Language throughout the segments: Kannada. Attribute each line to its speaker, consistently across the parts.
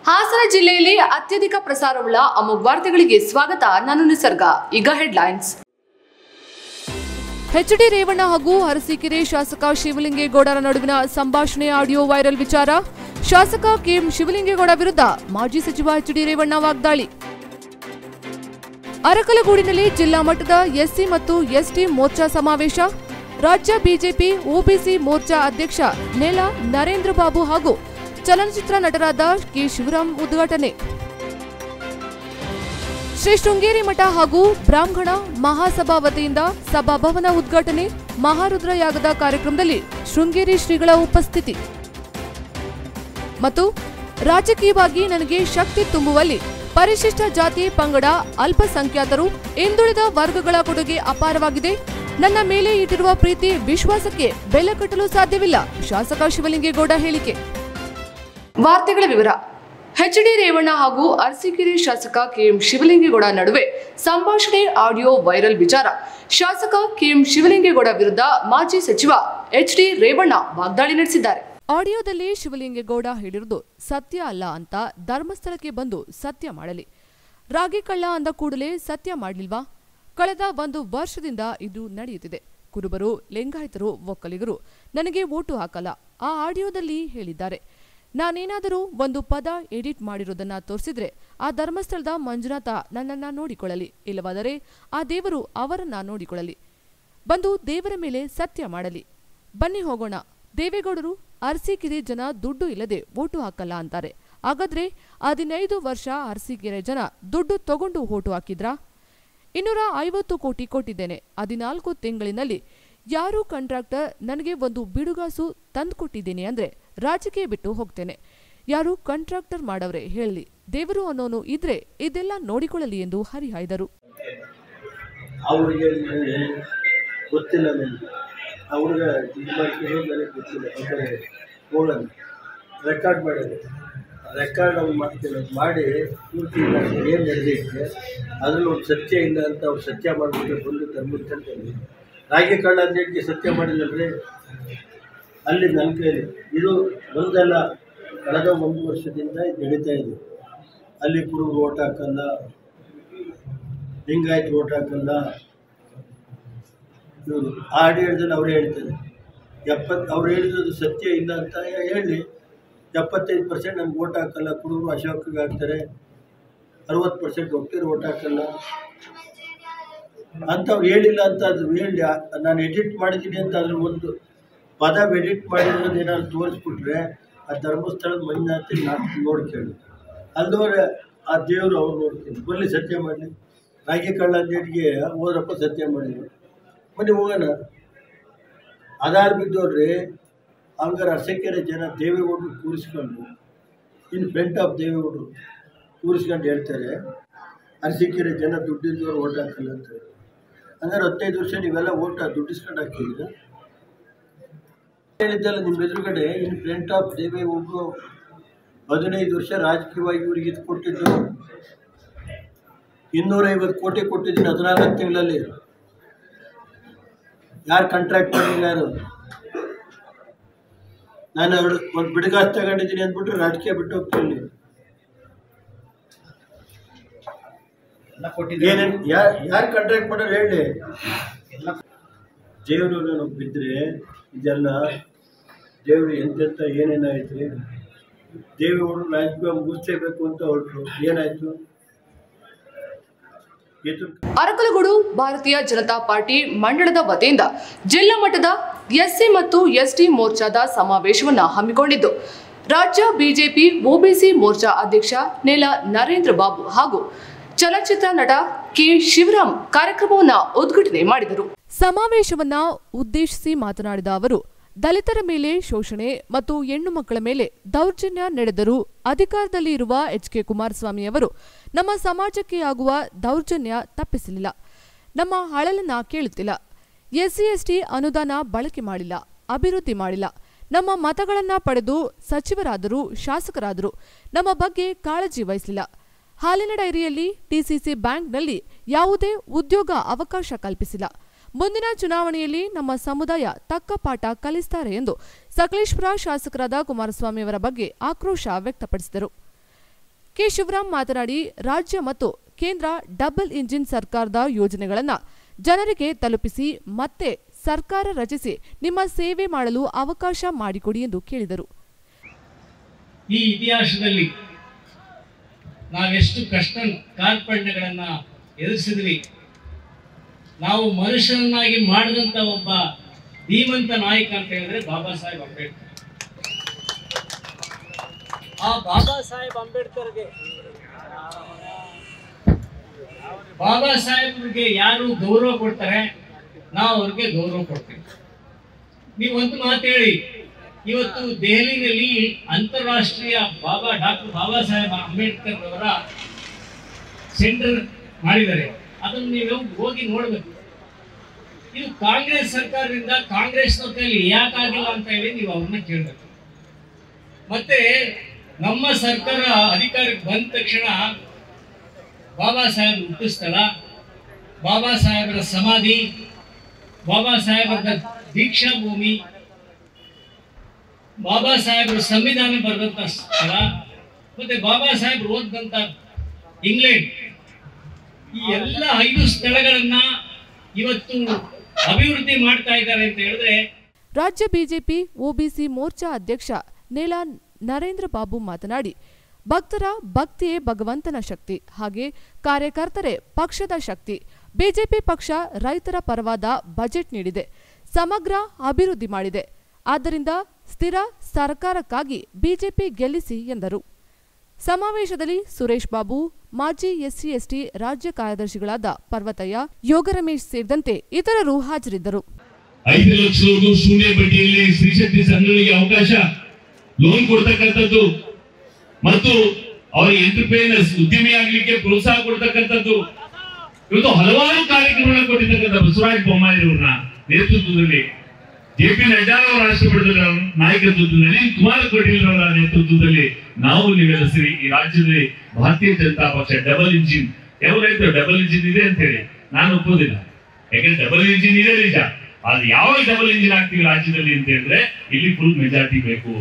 Speaker 1: ಹಾಸನ ಜಿಲ್ಲೆಯಲ್ಲಿ ಅತ್ಯಧಿಕ ಪ್ರಸಾರವುಳ್ಳ ಅಮೋಘ್ ವಾರ್ತೆಗಳಿಗೆ ಸ್ವಾಗತ ನಾನು ನಿಸರ್ಗ ಈಗ ಹೆಡ್ಲೈನ್ಸ್ ಎಚ್ಡಿ ರೇವಣ್ಣ ಹಾಗೂ ಅರಸೀಕೆರೆ ಶಾಸಕ ಶಿವಲಿಂಗೇಗೌಡರ ನಡುವಿನ ಸಂಭಾಷಣೆ ಆಡಿಯೋ ವೈರಲ್ ವಿಚಾರ ಶಾಸಕ ಕೆಎಂ ಶಿವಲಿಂಗೇಗೌಡ ವಿರುದ್ಧ ಮಾಜಿ ಸಚಿವ ಎಚ್ಡಿ ರೇವಣ್ಣ ವಾಗ್ದಾಳಿ ಅರಕಲಗೂಡಿನಲ್ಲಿ ಜಿಲ್ಲಾ ಮಟ್ಟದ ಎಸ್ಸಿ ಮತ್ತು ಎಸ್ಟಿ ಮೋರ್ಚಾ ಸಮಾವೇಶ ರಾಜ್ಯ ಬಿಜೆಪಿ ಒಬಿಸಿ ಮೋರ್ಚಾ ಅಧ್ಯಕ್ಷ ನೆಲ ನರೇಂದ್ರ ಬಾಬು ಹಾಗೂ ಚಲನಚಿತ್ರ ನಟರಾದ ಕೆ ಶಿವರಾಮ್ ಉದ್ಘಾಟನೆ ಶ್ರೀ ಶೃಂಗೇರಿ ಮಠ ಹಾಗೂ ಬ್ರಾಹ್ಮಣ ಮಹಾಸಭಾ ವತಿಯಿಂದ ಸಭಾಭವನ ಉದ್ಘಾಟನೆ ಮಹಾರುದ್ರ ಯಾಗದ ಕಾರ್ಯಕ್ರಮದಲ್ಲಿ ಶೃಂಗೇರಿ ಶ್ರೀಗಳ ಉಪಸ್ಥಿತಿ ಮತ್ತು ರಾಜಕೀಯವಾಗಿ ನನಗೆ ಶಕ್ತಿ ತುಂಬುವಲ್ಲಿ ಪರಿಶಿಷ್ಟ ಜಾತಿ ಪಂಗಡ ಅಲ್ಪಸಂಖ್ಯಾತರು ಹಿಂದುಳಿದ ವರ್ಗಗಳ ಕೊಡುಗೆ ಅಪಾರವಾಗಿದೆ ನನ್ನ ಮೇಲೆ ಇಟ್ಟಿರುವ ಪ್ರೀತಿ ವಿಶ್ವಾಸಕ್ಕೆ ಬೆಲೆ ಕಟ್ಟಲು ಸಾಧ್ಯವಿಲ್ಲ ಶಾಸಕ ಶಿವಲಿಂಗೇಗೌಡ ಹೇಳಿಕೆ ವಾರ್ತೆಗಳ ವಿವರ ಎಚ್ಡಿ ರೇವಣ್ಣ ಹಾಗೂ ಅರಸೀಕೆರೆ ಶಾಸಕ ಕೆಎಂ ಶಿವಲಿಂಗೇಗೌಡ ನಡುವೆ ಸಂಭಾಷಣೆ ಆಡಿಯೋ ವೈರಲ್ ವಿಚಾರ ಶಾಸಕ ಕೆಎಂ ಶಿವಲಿಂಗೇಗೌಡ ವಿರುದ್ಧ ಮಾಜಿ ಸಚಿವ ಎಚ್ಡಿ ರೇವಣ್ಣ ವಾಗ್ದಾಳಿ ನಡೆಸಿದ್ದಾರೆ ಆಡಿಯೋದಲ್ಲಿ ಶಿವಲಿಂಗೇಗೌಡ ಹೇಳಿರುವುದು ಸತ್ಯ ಅಲ್ಲ ಅಂತ ಧರ್ಮಸ್ಥಳಕ್ಕೆ ಬಂದು ಸತ್ಯ ಮಾಡಲಿ ರಾಗಿ ಕಳ್ಳ ಅಂದ ಕೂಡಲೇ ಸತ್ಯ ಮಾಡಲಿಲ್ವಾ ಕಳೆದ ಒಂದು ವರ್ಷದಿಂದ ಇದು ನಡೆಯುತ್ತಿದೆ ಕುರುಬರು ಲಿಂಗಾಯತರು ಒಕ್ಕಲಿಗರು ನನಗೆ ವೋಟು ಹಾಕಲ್ಲ ಆ ಆಡಿಯೋದಲ್ಲಿ ಹೇಳಿದ್ದಾರೆ ನಾನೇನಾದರೂ ಒಂದು ಪದ ಎಡಿಟ್ ಮಾಡಿರೋದನ್ನ ತೋರಿಸಿದ್ರೆ ಆ ಧರ್ಮಸ್ಥಳದ ಮಂಜುನಾಥ ನನ್ನನ್ನ ನೋಡಿಕೊಳ್ಳಲಿ ಇಲ್ಲವಾದರೆ ಆ ದೇವರು ಅವರನ್ನ ನೋಡಿಕೊಳ್ಳಲಿ ಬಂದು ದೇವರ ಮೇಲೆ ಸತ್ಯ ಮಾಡಲಿ ಬನ್ನಿ ಹೋಗೋಣ ದೇವೇಗೌಡರು ಅರಸೀಕೆರೆ ಜನ ದುಡ್ಡು ಇಲ್ಲದೆ ವೋಟು ಹಾಕಲ್ಲ ಅಂತಾರೆ ಹಾಗಾದ್ರೆ ಹದಿನೈದು ವರ್ಷ ಅರಸೀಕೆರೆ ಜನ ದುಡ್ಡು ತಗೊಂಡು ವೋಟು ಹಾಕಿದ್ರಾ ಇನ್ನೂರ ಐವತ್ತು ಕೋಟಿ ಕೊಟ್ಟಿದ್ದೇನೆ ಹದಿನಾಲ್ಕು ತಿಂಗಳಿನಲ್ಲಿ ಯಾರು ಕಾಂಟ್ರಾಕ್ಟರ್ ನನಗೆ ಒಂದು ಬಿಡುಗಾಸು ತಂದುಕೊಟ್ಟಿದ್ದೀನಿ ಅಂದ್ರೆ ರಾಜಕೀಯ ಬಿಟ್ಟು ಹೋಗ್ತೇನೆ ಯಾರು ಕಾಂಟ್ರಾಕ್ಟರ್ ಮಾಡವ್ರೆ ಹೇಳಲಿ ದೇವರು ಅನ್ನೋನು ಇದ್ರೆ ಇದೆಲ್ಲ ನೋಡಿಕೊಳ್ಳಲಿ ಎಂದು ಹರಿಹಾಯ್ದರು
Speaker 2: ಅವ್ರಿಗೆ ನನಗೆ ಗೊತ್ತಿಲ್ಲ ನನಗೆ ಆ ಹುಡುಗ ಇದು ಮಾಡ್ಕೊಂಡು ನನಗೆ ಗೊತ್ತಿಲ್ಲ ಅಂದರೆ ಹೋಗೋಣ ರೆಕಾರ್ಡ್ ಮಾಡಿದೆ ರೆಕಾರ್ಡ್ ಅವ್ನು ಮಾಡ್ತೀನಿ ಅದು ಮಾಡಿ ಪೂರ್ತಿ ಏನು ನಡೆದಿಕ್ಕೆ ಅದರಲ್ಲಿ ಒಂದು ಸತ್ಯ ಇಲ್ಲ ಅಂತ ಅವ್ರು ಸತ್ಯ ಮಾಡಿಬಿಟ್ಟು ಬಂದು ಧರ್ಮಸ್ಥಳದಲ್ಲಿ ರಾಗಿ ಕಳ್ಳ ಅಂದೇಟಿಗೆ ಸತ್ಯ ಮಾಡಿಲ್ಲಲ್ರಿ ಅಲ್ಲಿ ನನ್ನ ಕೈಲಿ ಇದು ಒಂದಲ್ಲ ಕಳೆದ ಒಂದು ವರ್ಷದಿಂದ ಇದು ನಡೀತಾ ಇದೆ ಅಲ್ಲಿ ಕುರುಬರು ಓಟ್ ಹಾಕಲ್ಲ ಲಿಂಗಾಯತ್ ಓಟ್ ಹಾಕಲ್ಲ ಇವರು ಆ ಆಡಿಯೋದಲ್ಲಿ ಅವ್ರು ಹೇಳ್ತಾರೆ ಎಪ್ಪತ್ತು ಅವ್ರು ಹೇಳಿರೋದು ಸತ್ಯ ಇಲ್ಲ ಅಂತ ಹೇಳಿ ಎಪ್ಪತ್ತೈದು ಪರ್ಸೆಂಟ್ ನಮ್ಗೆ ಓಟ್ ಹಾಕಲ್ಲ ಕುರುಬರು ಅಶೋಕ್ಗೆ ಹಾಕ್ತಾರೆ ಅರವತ್ತು ಪರ್ಸೆಂಟ್ ಒಟ್ಟಿಗೆ ಓಟ್ ಹಾಕಲ್ಲ ಅಂತ ಅವ್ರು ಹೇಳಿಲ್ಲ ಅಂತ ಅದು ಹೇಳಿ ಆ- ನಾನು ಎಡಿಟ್ ಮಾಡಿದ್ದೀನಿ ಅಂತ ಅದ್ರ ಒಂದು ಪದ ಎಡಿಟ್ ಮಾಡಿರೋದು ಏನಾದ್ರು ತೋರಿಸ್ಬಿಟ್ರೆ ಆ ಧರ್ಮಸ್ಥಳದ ಮಂಜುನಾಥಿ ನಾನು ನೋಡ್ಕೇಳಿ ಅಲ್ಲದವ್ರೆ ಆ ದೇವರು ಅವ್ರು ನೋಡ್ತೀನಿ ಬರಲಿ ಸತ್ಯ ಮಾಡಲಿ ರಾಗಿ ಕಳ್ಳ ಅಂದೇಟಿಗೆ ಹೋದ್ರಪ್ಪ ಸತ್ಯ ಮಾಡಿದ್ರು ಬನ್ನಿ ಹೋಗೋಣ ಅದಾರು ಬಿದ್ದೋಡ್ರಿ ಹಂಗಾರೆ ಅರಸಕೆರೆ ಜನ ದೇವೇಗೌಡರು ಕೂರಿಸ್ಕೊಂಡು ಇನ್ ಫ್ರಂಟ್ ಆಫ್ ದೇವೇಗೌಡರು ಕೂರಿಸ್ಕೊಂಡು ಹೇಳ್ತಾರೆ ಅರಸೀಕೆರೆ ಜನ ದುಡ್ಡಿದ್ದವ್ರು ಓಟ್ ಹಾಕಲ್ಲ ಅಂತಾರೆ ಹಂಗಾರೆ ಹದಿನೈದು ವರ್ಷ ನೀವೆಲ್ಲ ಓಟ್ ದುಡ್ಡಿಸ್ಕೊಂಡು ಹಾಕಿದ್ದೀರ ಹೇಳಿದ್ದಲ್ಲ ನಿಮ್ಮ ಎದುರುಗಡೆ ಇನ್ ಫ್ರಂಟ್ ಆಫ್ ದೇವೇಗೌಡರು ಹದಿನೈದು ವರ್ಷ ರಾಜಕೀಯವಾಗಿ ಇವ್ರಿಗೆ ಇದು ಕೊಟ್ಟಿದ್ದು ಇನ್ನೂರೈವತ್ತು ಕೋಟಿ ಕೊಟ್ಟಿದ್ದೀನಿ ಹದಿನಾಲ್ಕು ತಿಂಗಳಲ್ಲಿ ಯಾರು ಕಾಂಟ್ರಾಕ್ಟ್ ಮಾಡಿಲ್ಲ ಯಾರು ನಾನು ಎರಡು ಒಂದು ಬಿಡುಗಾಸ್ ತಗೊಂಡಿದ್ದೀನಿ ಅಂದ್ಬಿಟ್ರೆ ರಾಜಕೀಯ ಬಿಟ್ಟು ಹೋಗ್ತೀನಿ ಏನೇನು ಯಾರು ಯಾರು ಕಾಂಟ್ರಾಕ್ಟ್ ಮಾಡೋರು ಹೇಳಿ ದೇವರು ನನಗೆ ಬಿದ್ದರೆ ಇದೆಲ್ಲ ದೇವರು ಎಂತೆಂತ ಏನೇನಾಯ್ತು ರೀ ದೇವೇಗೌಡರು ರಾಜಕೀಯ ಮುಗಿಸ್ಲೇಬೇಕು ಅಂತ ಹೊರಟರು ಏನಾಯ್ತು ಇದು
Speaker 1: ಅರಕಲಗೂಡು ಭಾರತೀಯ ಜನತಾ ಪಾರ್ಟಿ ಮಂಡಳದ ವತಿಯಿಂದ ಜಿಲ್ಲಾ ಮಟ್ಟದ ಎಸ್ಸಿ ಮತ್ತು ಎಸ್ಟಿ ಮೋರ್ಚಾದ ಸಮಾವೇಶವನ್ನ ಹಮ್ಮಿಕೊಂಡಿದ್ದು ರಾಜ್ಯ ಬಿಜೆಪಿ ಒಬಿಸಿ ಮೋರ್ಚಾ ಅಧ್ಯಕ್ಷ ನೆಲ ನರೇಂದ್ರ ಬಾಬು ಹಾಗೂ ಚಲನಚಿತ್ರ ನಟ ಕೆ ಶಿವರಾಮ್ ಕಾರ್ಯಕ್ರಮವನ್ನ ಉದ್ಘಾಟನೆ ಮಾಡಿದರು ಸಮಾವೇಶವನ್ನ ಉದ್ದೇಶಿಸಿ ಮಾತನಾಡಿದ ಅವರು ದಲಿತರ ಮೇಲೆ ಶೋಷಣೆ ಮತ್ತು ಹೆಣ್ಣು ಮಕ್ಕಳ ಮೇಲೆ ದೌರ್ಜನ್ಯ ನಡೆದರೂ ಅಧಿಕಾರದಲ್ಲಿ ಇರುವ ಎಚ್ ಕೆ ಕುಮಾರಸ್ವಾಮಿ ಅವರು ನಮ್ಮ ಸಮಾಜಕ್ಕೆ ಆಗುವ ದೌರ್ಜನ್ಯ ತಪ್ಪಿಸಲಿಲ್ಲ ನಮ್ಮ ಅಳಲನ್ನ ಕೇಳುತ್ತಿಲ್ಲ ಎಸ್ಸಿ ಎಸ್ಟಿ ಅನುದಾನ ಬಳಕೆ ಮಾಡಿಲ್ಲ ಅಭಿವೃದ್ಧಿ ಮಾಡಿಲ್ಲ ನಮ್ಮ ಮತಗಳನ್ನ ಪಡೆದು ಸಚಿವರಾದರು ಶಾಸಕರಾದರು ನಮ್ಮ ಬಗ್ಗೆ ಕಾಳಜಿ ವಹಿಸಲಿಲ್ಲ ಹಾಲಿನ ಡೈರಿಯಲ್ಲಿ ಟಿಸಿಸಿ ಬ್ಯಾಂಕ್ನಲ್ಲಿ ಯಾವುದೇ ಉದ್ಯೋಗ ಅವಕಾಶ ಕಲ್ಪಿಸಿಲ್ಲ ಮುಂದಿನ ಚುನಾವಣೆಯಲ್ಲಿ ನಮ್ಮ ಸಮುದಾಯ ತಕ್ಕ ಪಾಠ ಕಲಿಸ್ತಾರೆ ಎಂದು ಸಕಲೇಶ್ಪುರ ಶಾಸಕರಾದ ಕುಮಾರಸ್ವಾಮಿ ಅವರ ಬಗ್ಗೆ ಆಕ್ರೋಶ ವ್ಯಕ್ತಪಡಿಸಿದರು ಕೆ ಶಿವರಾಮ್ ಮಾತನಾಡಿ ರಾಜ್ಯ ಮತ್ತು ಕೇಂದ್ರ ಡಬಲ್ ಇಂಜಿನ್ ಸರ್ಕಾರದ ಯೋಜನೆಗಳನ್ನು ಜನರಿಗೆ ತಲುಪಿಸಿ ಮತ್ತೆ ಸರ್ಕಾರ ರಚಿಸಿ ನಿಮ್ಮ ಸೇವೆ ಮಾಡಲು ಅವಕಾಶ ಮಾಡಿಕೊಡಿ ಎಂದು ಕೇಳಿದರು
Speaker 3: ಈ ಇತಿಹಾಸದಲ್ಲಿ ನಾವೆಷ್ಟು ಕಷ್ಟ ಕಾರ್ಪಣ್ಯಗಳನ್ನು ಎದುರಿಸಿದ್ವಿ ನಾವು ಮನುಷ್ಯನನ್ನಾಗಿ ಮಾಡಿದಂಥ ಒಬ್ಬ ಧೀಮಂತ ನಾಯಕ ಅಂತ ಹೇಳಿದ್ರೆ ಬಾಬಾ ಸಾಹೇಬ್ ಅಂಬೇಡ್ಕರ್ ಆ ಬಾಬಾ ಸಾಹೇಬ್ ಅಂಬೇಡ್ಕರ್ಗೆ ಬಾಬಾ ಸಾಹೇಬ್ರಿಗೆ ಯಾರು ಗೌರವ ಕೊಡ್ತಾರೆ ನಾವು ಅವ್ರಿಗೆ ಗೌರವ ಕೊಡ್ತೀವಿ ನೀವು ಒಂದು ಮಾತು ಹೇಳಿ ಇವತ್ತು ದೆಹಲಿನಲ್ಲಿ ಅಂತಾರಾಷ್ಟ್ರೀಯ ಬಾಬಾ ಡಾಕ್ಟರ್ ಬಾಬಾ ಸಾಹೇಬ್ ಅಂಬೇಡ್ಕರ್ ಅವರ ಸೆಂಟರ್ ಮಾಡಿದ್ದಾರೆ ಅದನ್ನು ನೀವು ಹೋಗಿ ನೋಡಬೇಕು ಇದು ಕಾಂಗ್ರೆಸ್ ಸರ್ಕಾರದಿಂದ ಕಾಂಗ್ರೆಸ್ನ ಕೈಲಿ ಯಾಕಾಗಿಲ್ಲ ಅಂತ ಹೇಳಿ ನೀವು ಅವ್ರನ್ನ ಕೇಳಬೇಕು ಮತ್ತೆ ನಮ್ಮ ಸರ್ಕಾರ ಅಧಿಕಾರಕ್ಕೆ ಬಂದ ತಕ್ಷಣ ಬಾಬಾ ಸಾಹೇಬ್ ಹುಟ್ಟಿಸ್ತಳ ಬಾಬಾ ಸಾಹೇಬರ ಸಮಾಧಿ ಬಾಬಾ ಸಾಹೇಬರ ದೀಕ್ಷಾ ಭೂಮಿ ಬಾಬಾ ಸಾಹೇಬರು ಸಂವಿಧಾನ ಬರೆದಂತ ಸ್ಥಳ ಮತ್ತೆ ಬಾಬಾ ಸಾಹೇಬರು ಓದಿದಂತ ಇಂಗ್ಲೆಂಡ್ ಈ ಎಲ್ಲ ಐದು ಸ್ಥಳಗಳನ್ನ ಇವತ್ತು ಅಭಿವೃದ್ಧಿ ಮಾಡ್ತಾ ಇದ್ದಾರೆ ಅಂತ ಹೇಳಿದ್ರೆ
Speaker 1: ರಾಜ್ಯ ಬಿಜೆಪಿ ಒಬಿಸಿ ಮೋರ್ಚಾ ಅಧ್ಯಕ್ಷ ನೇಲಾ ನರೇಂದ್ರ ಬಾಬು ಮಾತನಾಡಿ ಭಕ್ತರ ಭಕ್ತಿಯೇ ಭಗವಂತನ ಶಕ್ತಿ ಹಾಗೆ ಕಾರ್ಯಕರ್ತರೇ ಪಕ್ಷದ ಶಕ್ತಿ ಬಿಜೆಪಿ ಪಕ್ಷ ರೈತರ ಪರವಾದ ಬಜೆಟ್ ನೀಡಿದೆ ಸಮಗ್ರ ಅಭಿವೃದ್ಧಿ ಮಾಡಿದೆ ಆದ್ದರಿಂದ ಸ್ಥಿರ ಸರ್ಕಾರಕ್ಕಾಗಿ ಬಿಜೆಪಿ ಗೆಲ್ಲಿಸಿ ಎಂದರು ಸಮಾವೇಶದಲ್ಲಿ ಸುರೇಶ್ ಬಾಬು ಮಾಜಿ ಎಸ್ಸಿ ಎಸ್ಟಿ ರಾಜ್ಯ ಕಾರ್ಯದರ್ಶಿಗಳಾದ ಪರ್ವತಯ್ಯ ಯೋಗರಮೇಶ್ ಸೇರಿದಂತೆ ಇತರರು ಹಾಜರಿದ್ದರು
Speaker 4: ಐದು ಲಕ್ಷದವರೆಗೂ ಶೂನ್ಯ ಬಡ್ಡಿಯಲ್ಲಿ ಸ್ತ್ರೀಶಕ್ತಿ ಸಂಘಗಳಿಗೆ ಅವಕಾಶ ಲೋನ್ ಕೊಡ್ತಕ್ಕಂಥದ್ದು ಮತ್ತು ಅವರಿಗೆ ಎಂಟರ್ಪ್ರೈನರ್ಸ್ ಉದ್ಯಮಿ ಆಗ್ಲಿಕ್ಕೆ ಪ್ರೋತ್ಸಾಹ ಕೊಡ್ತಕ್ಕಂಥದ್ದು ಇವತ್ತು ಹಲವಾರು ಕಾರ್ಯಕ್ರಮಗಳನ್ನ ಕೊಟ್ಟಿರ್ತಕ್ಕಂಥ ಬಸವರಾಜ ಬೊಮ್ಮಾಯಿರವ್ರನ್ನ ನೇತೃತ್ವದಲ್ಲಿ ಜೆ ಪಿ ನಡ್ಡಾ ಅವರ ರಾಷ್ಟ್ರಪತಿ ನಾಯಕತ್ವದಲ್ಲಿ ನಳಿನ್ ಕುಮಾರ್ ಕಟೀಲ್ ಅವರ ನೇತೃತ್ವದಲ್ಲಿ ನಾವು ನೀವೆಲ್ಲ ಸೇರಿ ಈ ರಾಜ್ಯದಲ್ಲಿ ಭಾರತೀಯ ಜನತಾ ಪಕ್ಷ ಡಬಲ್ ಇಂಜಿನ್ ಯಾವ್ದಾಯ್ತು ಡಬಲ್ ಇಂಜಿನ್ ಇದೆ ಅಂತ ಹೇಳಿ ನಾನು ಒಪ್ಪೋದಿಲ್ಲ ಯಾಕಂದ್ರೆ ಡಬಲ್ ಇಂಜಿನ್ ಇದೆ ನಿಜ ಆದ್ರೆ ಯಾವಾಗ ಡಬಲ್ ಇಂಜಿನ್ ಆಗ್ತೀವಿ ರಾಜ್ಯದಲ್ಲಿ ಅಂತ ಹೇಳಿದ್ರೆ ಇಲ್ಲಿ ಫುಲ್ ಮೆಜಾರಿಟಿ ಬೇಕು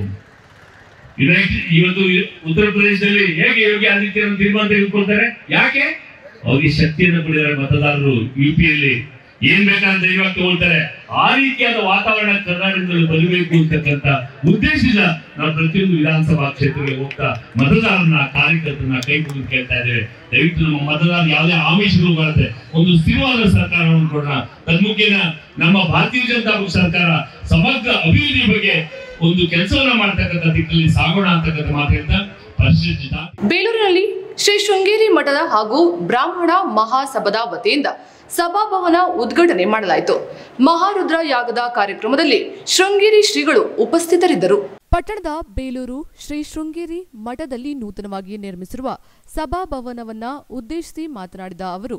Speaker 4: ಯುನೈಟೆಡ್ ಇವತ್ತು ಉತ್ತರ ಪ್ರದೇಶದಲ್ಲಿ ಹೇಗೆ ಯೋಗಿ ಆದಿತ್ಯನಾಥ್ ತೀರ್ಮಾನ ತೆಗೆದುಕೊಳ್ತಾರೆ ಯಾಕೆ ಅವ್ರಿಗೆ ಶಕ್ತಿಯನ್ನು ಪಡೆದಿದ್ದಾರೆ ಮತದಾರರು ಯುಪಿಯಲ್ಲಿ ಏನ್ ಬೇಕಾದ್ರೆ ಧೈರ್ಯವಾಗಿ ತಗೊಳ್ತಾರೆ ಆ ರೀತಿಯಾದ ವಾತಾವರಣ ಕರ್ನಾಟಕದಲ್ಲಿ ಬರಬೇಕು ಅಂತಕ್ಕಂಥ ಉದ್ದೇಶದಿಂದ ನಾವು ಪ್ರತಿಯೊಂದು ವಿಧಾನಸಭಾ ಕ್ಷೇತ್ರಗಳಿಗೆ ಹೋಗ್ತಾ ಮತದಾರನ ಕಾರ್ಯಕರ್ತರನ್ನ ಕೈ ಮುಗಿದು ಕೇಳ್ತಾ ಇದ್ದೇವೆ ದಯವಿಟ್ಟು ನಮ್ಮ ಮತದಾರ ಯಾವುದೇ ಆಮಿಷಗಳು ಬರುತ್ತೆ ಒಂದು ಸ್ಥಿರವಾದ ಸರ್ಕಾರವನ್ನು ಕೊಡೋಣ ತನ್ಮುಖೇನ ನಮ್ಮ ಭಾರತೀಯ ಜನತಾ ಪಕ್ಷ ಸರ್ಕಾರ ಸಮಗ್ರ ಅಭಿವೃದ್ಧಿ ಬಗ್ಗೆ ಒಂದು ಕೆಲಸವನ್ನ ಮಾಡ್ತಕ್ಕಂಥ ದಿಕ್ಕಲ್ಲಿ ಸಾಗೋಣ ಅಂತಕ್ಕಂಥ ಮಾತಿನಿಂದ ಪರಿಶಿಷ್ಟ ಜಾತಿ
Speaker 1: ಬೇಲೂರಿನಲ್ಲಿ ಶ್ರೀ ಶೃಂಗೇರಿ ಮಠದ ಹಾಗೂ ಬ್ರಾಹ್ಮಣ ಮಹಾಸಭಾದ ವತಿಯಿಂದ ಸಭಾಭವನ ಉದ್ಘಾಟನೆ ಮಾಡಲಾಯಿತು ಮಹಾರುದ್ರ ಯಾಗದ ಕಾರ್ಯಕ್ರಮದಲ್ಲಿ ಶೃಂಗೇರಿ ಶ್ರೀಗಳು ಉಪಸ್ಥಿತರಿದ್ದರು ಪಟ್ಟಣದ ಬೇಲೂರು ಶ್ರೀ ಶೃಂಗೇರಿ ಮಠದಲ್ಲಿ ನೂತನವಾಗಿ ನಿರ್ಮಿಸಿರುವ ಸಭಾಭವನವನ್ನ ಉದ್ದೇಶಿಸಿ ಮಾತನಾಡಿದ ಅವರು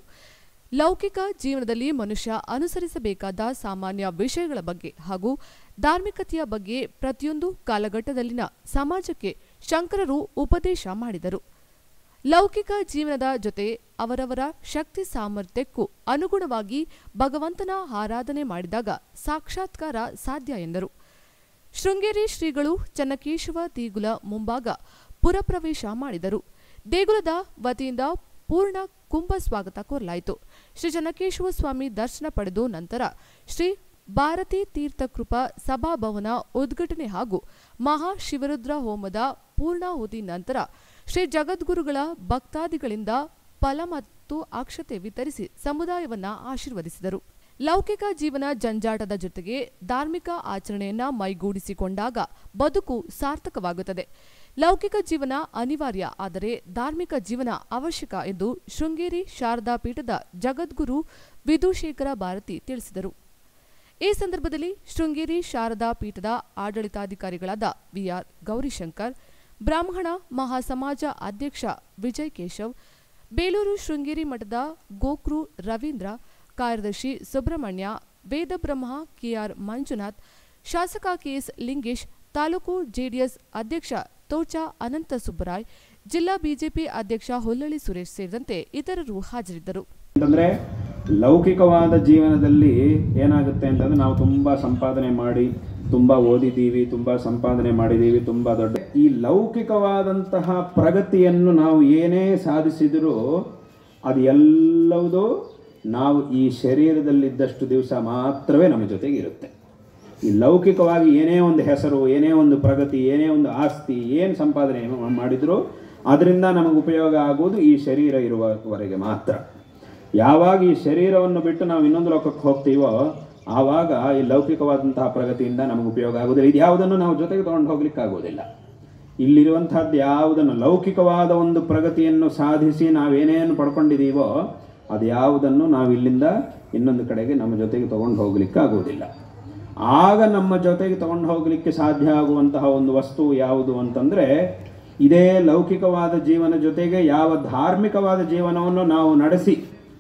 Speaker 1: ಲೌಕಿಕ ಜೀವನದಲ್ಲಿ ಮನುಷ್ಯ ಅನುಸರಿಸಬೇಕಾದ ಸಾಮಾನ್ಯ ವಿಷಯಗಳ ಬಗ್ಗೆ ಹಾಗೂ ಧಾರ್ಮಿಕತೆಯ ಬಗ್ಗೆ ಪ್ರತಿಯೊಂದು ಕಾಲಘಟ್ಟದಲ್ಲಿನ ಸಮಾಜಕ್ಕೆ ಶಂಕರರು ಉಪದೇಶ ಮಾಡಿದರು ಲೌಕಿಕ ಜೀವನದ ಜೊತೆ ಅವರವರ ಶಕ್ತಿ ಸಾಮರ್ಥ್ಯಕ್ಕೂ ಅನುಗುಣವಾಗಿ ಭಗವಂತನ ಆರಾಧನೆ ಮಾಡಿದಾಗ ಸಾಕ್ಷಾತ್ಕಾರ ಸಾಧ್ಯ ಎಂದರು ಶೃಂಗೇರಿ ಶ್ರೀಗಳು ಚನ್ನಕೇಶವ ದೇಗುಲ ಮುಂಭಾಗ ಪುರಪ್ರವೇಶ ಮಾಡಿದರು ದೇಗುಲದ ವತಿಯಿಂದ ಪೂರ್ಣ ಕುಂಭ ಸ್ವಾಗತ ಕೋರಲಾಯಿತು ಶ್ರೀ ಚನ್ನಕೇಶವ ಸ್ವಾಮಿ ದರ್ಶನ ಪಡೆದು ನಂತರ ಶ್ರೀ ಭಾರತೀ ತೀರ್ಥಕೃಪಾ ಸಭಾಭವನ ಉದ್ಘಾಟನೆ ಹಾಗೂ ಮಹಾಶಿವರುದ್ರ ಹೋಮದ ಪೂರ್ಣಾಹುತಿ ನಂತರ ಶ್ರೀ ಜಗದ್ಗುರುಗಳ ಭಕ್ತಾದಿಗಳಿಂದ ಫಲ ಮತ್ತು ಅಕ್ಷತೆ ವಿತರಿಸಿ ಸಮುದಾಯವನ್ನ ಆಶೀರ್ವದಿಸಿದರು ಲೌಕಿಕ ಜೀವನ ಜಂಜಾಟದ ಜೊತೆಗೆ ಧಾರ್ಮಿಕ ಆಚರಣೆಯನ್ನ ಮೈಗೂಡಿಸಿಕೊಂಡಾಗ ಬದುಕು ಸಾರ್ಥಕವಾಗುತ್ತದೆ ಲೌಕಿಕ ಜೀವನ ಅನಿವಾರ್ಯ ಆದರೆ ಧಾರ್ಮಿಕ ಜೀವನ ಅವಶ್ಯಕ ಎಂದು ಶೃಂಗೇರಿ ಶಾರದಾ ಪೀಠದ ಜಗದ್ಗುರು ವಿಧುಶೇಖರ ಭಾರತಿ ತಿಳಿಸಿದರು ಈ ಸಂದರ್ಭದಲ್ಲಿ ಶೃಂಗೇರಿ ಶಾರದಾ ಪೀಠದ ಆಡಳಿತಾಧಿಕಾರಿಗಳಾದ ವಿಆರ್ ಗೌರಿಶಂಕರ್ ಬ್ರಾಹ್ಮಣ ಮಹಾಸಮಾಜ ಅಧ್ಯಕ್ಷ ವಿಜಯ್ ಕೇಶವ್ ಬೇಲೂರು ಶೃಂಗೇರಿ ಮಠದ ಗೋಕ್ರು ರವೀಂದ್ರ ಕಾರ್ಯದರ್ಶಿ ಸುಬ್ರಹ್ಮಣ್ಯ ವೇದಬ್ರಹ್ಮ ಕೆಆರ್ ಮಂಜುನಾಥ್ ಶಾಸಕ ಕೆಎಸ್ ಲಿಂಗೇಶ್ ತಾಲೂಕು ಜೆಡಿಎಸ್ ಅಧ್ಯಕ್ಷ ತೋಚ ಅನಂತ ಸುಬ್ಬರಾಯ್ ಜಿಲ್ಲಾ ಬಿಜೆಪಿ ಅಧ್ಯಕ್ಷ ಹುಲ್ಲಳ್ಳಿ ಸುರೇಶ್ ಸೇರಿದಂತೆ ಇತರರು ಹಾಜರಿದ್ದರು
Speaker 5: ಅಂತಂದರೆ ಲೌಕಿಕವಾದ ಜೀವನದಲ್ಲಿ ಏನಾಗುತ್ತೆ ಅಂತಂದರೆ ನಾವು ತುಂಬ ಸಂಪಾದನೆ ಮಾಡಿ ತುಂಬ ಓದಿದ್ದೀವಿ ತುಂಬ ಸಂಪಾದನೆ ಮಾಡಿದ್ದೀವಿ ತುಂಬ ದೊಡ್ಡ ಈ ಲೌಕಿಕವಾದಂತಹ ಪ್ರಗತಿಯನ್ನು ನಾವು ಏನೇ ಸಾಧಿಸಿದರೂ ಅದು ಎಲ್ಲವುದೂ ನಾವು ಈ ಶರೀರದಲ್ಲಿದ್ದಷ್ಟು ದಿವಸ ಮಾತ್ರವೇ ನಮ್ಮ ಜೊತೆಗೆ ಇರುತ್ತೆ ಈ ಲೌಕಿಕವಾಗಿ ಏನೇ ಒಂದು ಹೆಸರು ಏನೇ ಒಂದು ಪ್ರಗತಿ ಏನೇ ಒಂದು ಆಸ್ತಿ ಏನು ಸಂಪಾದನೆ ಮಾಡಿದರೂ ಅದರಿಂದ ನಮಗೆ ಉಪಯೋಗ ಆಗುವುದು ಈ ಶರೀರ ಇರುವವರೆಗೆ ಮಾತ್ರ ಯಾವಾಗ ಈ ಶರೀರವನ್ನು ಬಿಟ್ಟು ನಾವು ಇನ್ನೊಂದು ಲೋಕಕ್ಕೆ ಹೋಗ್ತೀವೋ ಆವಾಗ ಈ ಲೌಕಿಕವಾದಂತಹ ಪ್ರಗತಿಯಿಂದ ನಮಗೆ ಉಪಯೋಗ ಆಗೋದಿಲ್ಲ ಇದು ಯಾವುದನ್ನು ನಾವು ಜೊತೆಗೆ ತೊಗೊಂಡು ಹೋಗ್ಲಿಕ್ಕೆ ಆಗೋದಿಲ್ಲ ಇಲ್ಲಿರುವಂಥದ್ದು ಯಾವುದನ್ನು ಲೌಕಿಕವಾದ ಒಂದು ಪ್ರಗತಿಯನ್ನು ಸಾಧಿಸಿ ನಾವೇನೇನು ಪಡ್ಕೊಂಡಿದ್ದೀವೋ ಅದು ಯಾವುದನ್ನು ನಾವು ಇಲ್ಲಿಂದ ಇನ್ನೊಂದು ಕಡೆಗೆ ನಮ್ಮ ಜೊತೆಗೆ ತೊಗೊಂಡು ಹೋಗ್ಲಿಕ್ಕೆ ಆಗೋದಿಲ್ಲ ಆಗ ನಮ್ಮ ಜೊತೆಗೆ ತಗೊಂಡು ಹೋಗಲಿಕ್ಕೆ ಸಾಧ್ಯ ಆಗುವಂತಹ ಒಂದು ವಸ್ತು ಯಾವುದು ಅಂತಂದರೆ ಇದೇ ಲೌಕಿಕವಾದ ಜೀವನ ಜೊತೆಗೆ ಯಾವ ಧಾರ್ಮಿಕವಾದ ಜೀವನವನ್ನು ನಾವು ನಡೆಸಿ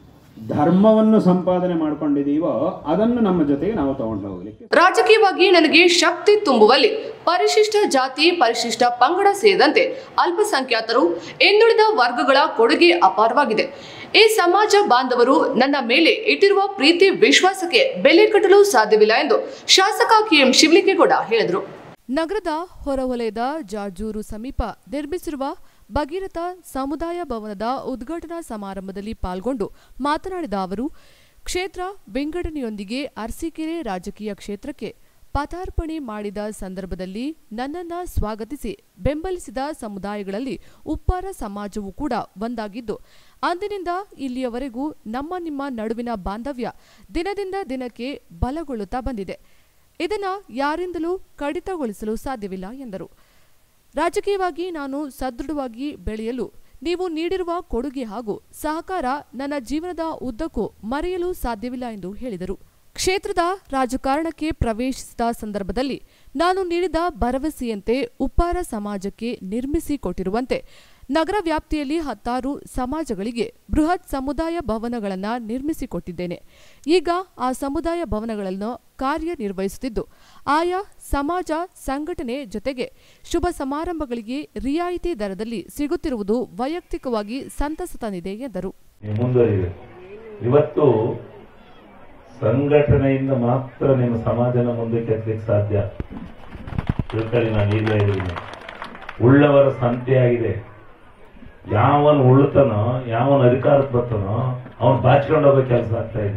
Speaker 5: ಧರ್ಮವನ್ನು ಸಂಪಾದನೆ ಮಾಡ್ಕೊಂಡಿದ್ದೀವೋ ಅದನ್ನು ನಮ್ಮ ಜೊತೆಗೆ ನಾವು ತಗೊಂಡು ಹೋಗಲಿಕ್ಕೆ
Speaker 1: ರಾಜಕೀಯವಾಗಿ ನನಗೆ ಶಕ್ತಿ ತುಂಬುವಲ್ಲಿ ಪರಿಶಿಷ್ಟ ಜಾತಿ ಪರಿಶಿಷ್ಟ ಪಂಗಡ ಸೇರಿದಂತೆ ಅಲ್ಪಸಂಖ್ಯಾತರು ಹಿಂದುಳಿದ ವರ್ಗಗಳ ಕೊಡುಗೆ ಅಪಾರವಾಗಿದೆ ಈ ಸಮಾಜ ಬಾಂಧವರು ನನ್ನ ಮೇಲೆ ಇಟ್ಟಿರುವ ಪ್ರೀತಿ ವಿಶ್ವಾಸಕ್ಕೆ ಬೆಲೆ ಕಟ್ಟಲು ಸಾಧ್ಯವಿಲ್ಲ ಎಂದು ಶಾಸಕ ಕೆಎಂ ಶಿವಲಿಂಗೇಗೌಡ ಹೇಳಿದರು ನಗರದ ಹೊರವಲಯದ ಜಾಜೂರು ಸಮೀಪ ನಿರ್ಮಿಸಿರುವ ಭಗೀರಥ ಸಮುದಾಯ ಭವನದ ಉದ್ಘಾಟನಾ ಸಮಾರಂಭದಲ್ಲಿ ಪಾಲ್ಗೊಂಡು ಮಾತನಾಡಿದ ಅವರು ಕ್ಷೇತ್ರ ವಿಂಗಡಣೆಯೊಂದಿಗೆ ಅರಸೀಕೆರೆ ರಾಜಕೀಯ ಕ್ಷೇತ್ರಕ್ಕೆ ಪದಾರ್ಪಣೆ ಮಾಡಿದ ಸಂದರ್ಭದಲ್ಲಿ ನನ್ನನ್ನ ಸ್ವಾಗತಿಸಿ ಬೆಂಬಲಿಸಿದ ಸಮುದಾಯಗಳಲ್ಲಿ ಉಪ್ಪಾರ ಸಮಾಜವೂ ಕೂಡ ಒಂದಾಗಿದ್ದು ಅಂದಿನಿಂದ ಇಲ್ಲಿಯವರೆಗೂ ನಮ್ಮ ನಿಮ್ಮ ನಡುವಿನ ಬಾಂಧವ್ಯ ದಿನದಿಂದ ದಿನಕ್ಕೆ ಬಲಗೊಳ್ಳುತ್ತಾ ಬಂದಿದೆ ಇದನ್ನ ಯಾರಿಂದಲೂ ಕಡಿತಗೊಳಿಸಲು ಸಾಧ್ಯವಿಲ್ಲ ಎಂದರು ರಾಜಕೀಯವಾಗಿ ನಾನು ಸದೃಢವಾಗಿ ಬೆಳೆಯಲು ನೀವು ನೀಡಿರುವ ಕೊಡುಗೆ ಹಾಗೂ ಸಹಕಾರ ನನ್ನ ಜೀವನದ ಉದ್ದಕ್ಕೂ ಮರೆಯಲು ಸಾಧ್ಯವಿಲ್ಲ ಎಂದು ಹೇಳಿದರು ಕ್ಷೇತ್ರದ ರಾಜಕಾರಣಕ್ಕೆ ಪ್ರವೇಶಿಸಿದ ಸಂದರ್ಭದಲ್ಲಿ ನಾನು ನೀಡಿದ ಭರವಸೆಯಂತೆ ಉಪ್ಪಾರ ಸಮಾಜಕ್ಕೆ ನಿರ್ಮಿಸಿ ಕೊಟ್ಟಿರುವಂತೆ ನಗರ ವ್ಯಾಪ್ತಿಯಲ್ಲಿ ಹತ್ತಾರು ಸಮಾಜಗಳಿಗೆ ಬೃಹತ್ ಸಮುದಾಯ ಭವನಗಳನ್ನು ನಿರ್ಮಿಸಿಕೊಟ್ಟಿದ್ದೇನೆ ಈಗ ಆ ಸಮುದಾಯ ಭವನಗಳನ್ನು ಕಾರ್ಯನಿರ್ವಹಿಸುತ್ತಿದ್ದು ಆಯಾ ಸಮಾಜ ಸಂಘಟನೆ ಜೊತೆಗೆ ಶುಭ ಸಮಾರಂಭಗಳಿಗೆ ರಿಯಾಯಿತಿ ದರದಲ್ಲಿ ಸಿಗುತ್ತಿರುವುದು ವೈಯಕ್ತಿಕವಾಗಿ ಸಂತಸ ತಂದಿದೆ ಎಂದರು
Speaker 6: ನೀವು ಮುಂದುವರಿಬೇಕು ಇವತ್ತು ಸಂಘಟನೆಯಿಂದ ಮಾತ್ರ ನಿಮ್ಮ ಸಮಾಜನ ಮುಂದಕ್ಕೆ ಎತ್ತಲಿಕ್ಕೆ ಸಾಧ್ಯ ತಿಳ್ಕೊಳ್ಳಿ ನಾನು ಈಗಲೇ ಹೇಳಿದ್ದೀನಿ ಉಳ್ಳವರ ಸಂತೆಯಾಗಿದೆ ಯಾವನ್ ಉಳ್ತಾನೋ ಯಾವನ್ ಅಧಿಕಾರಕ್ಕೆ ಬರ್ತಾನೋ ಅವನ್ ಬಾಚ್ಕೊಂಡು ಹೋಗೋ ಕೆಲಸ ಆಗ್ತಾ ಇದೆ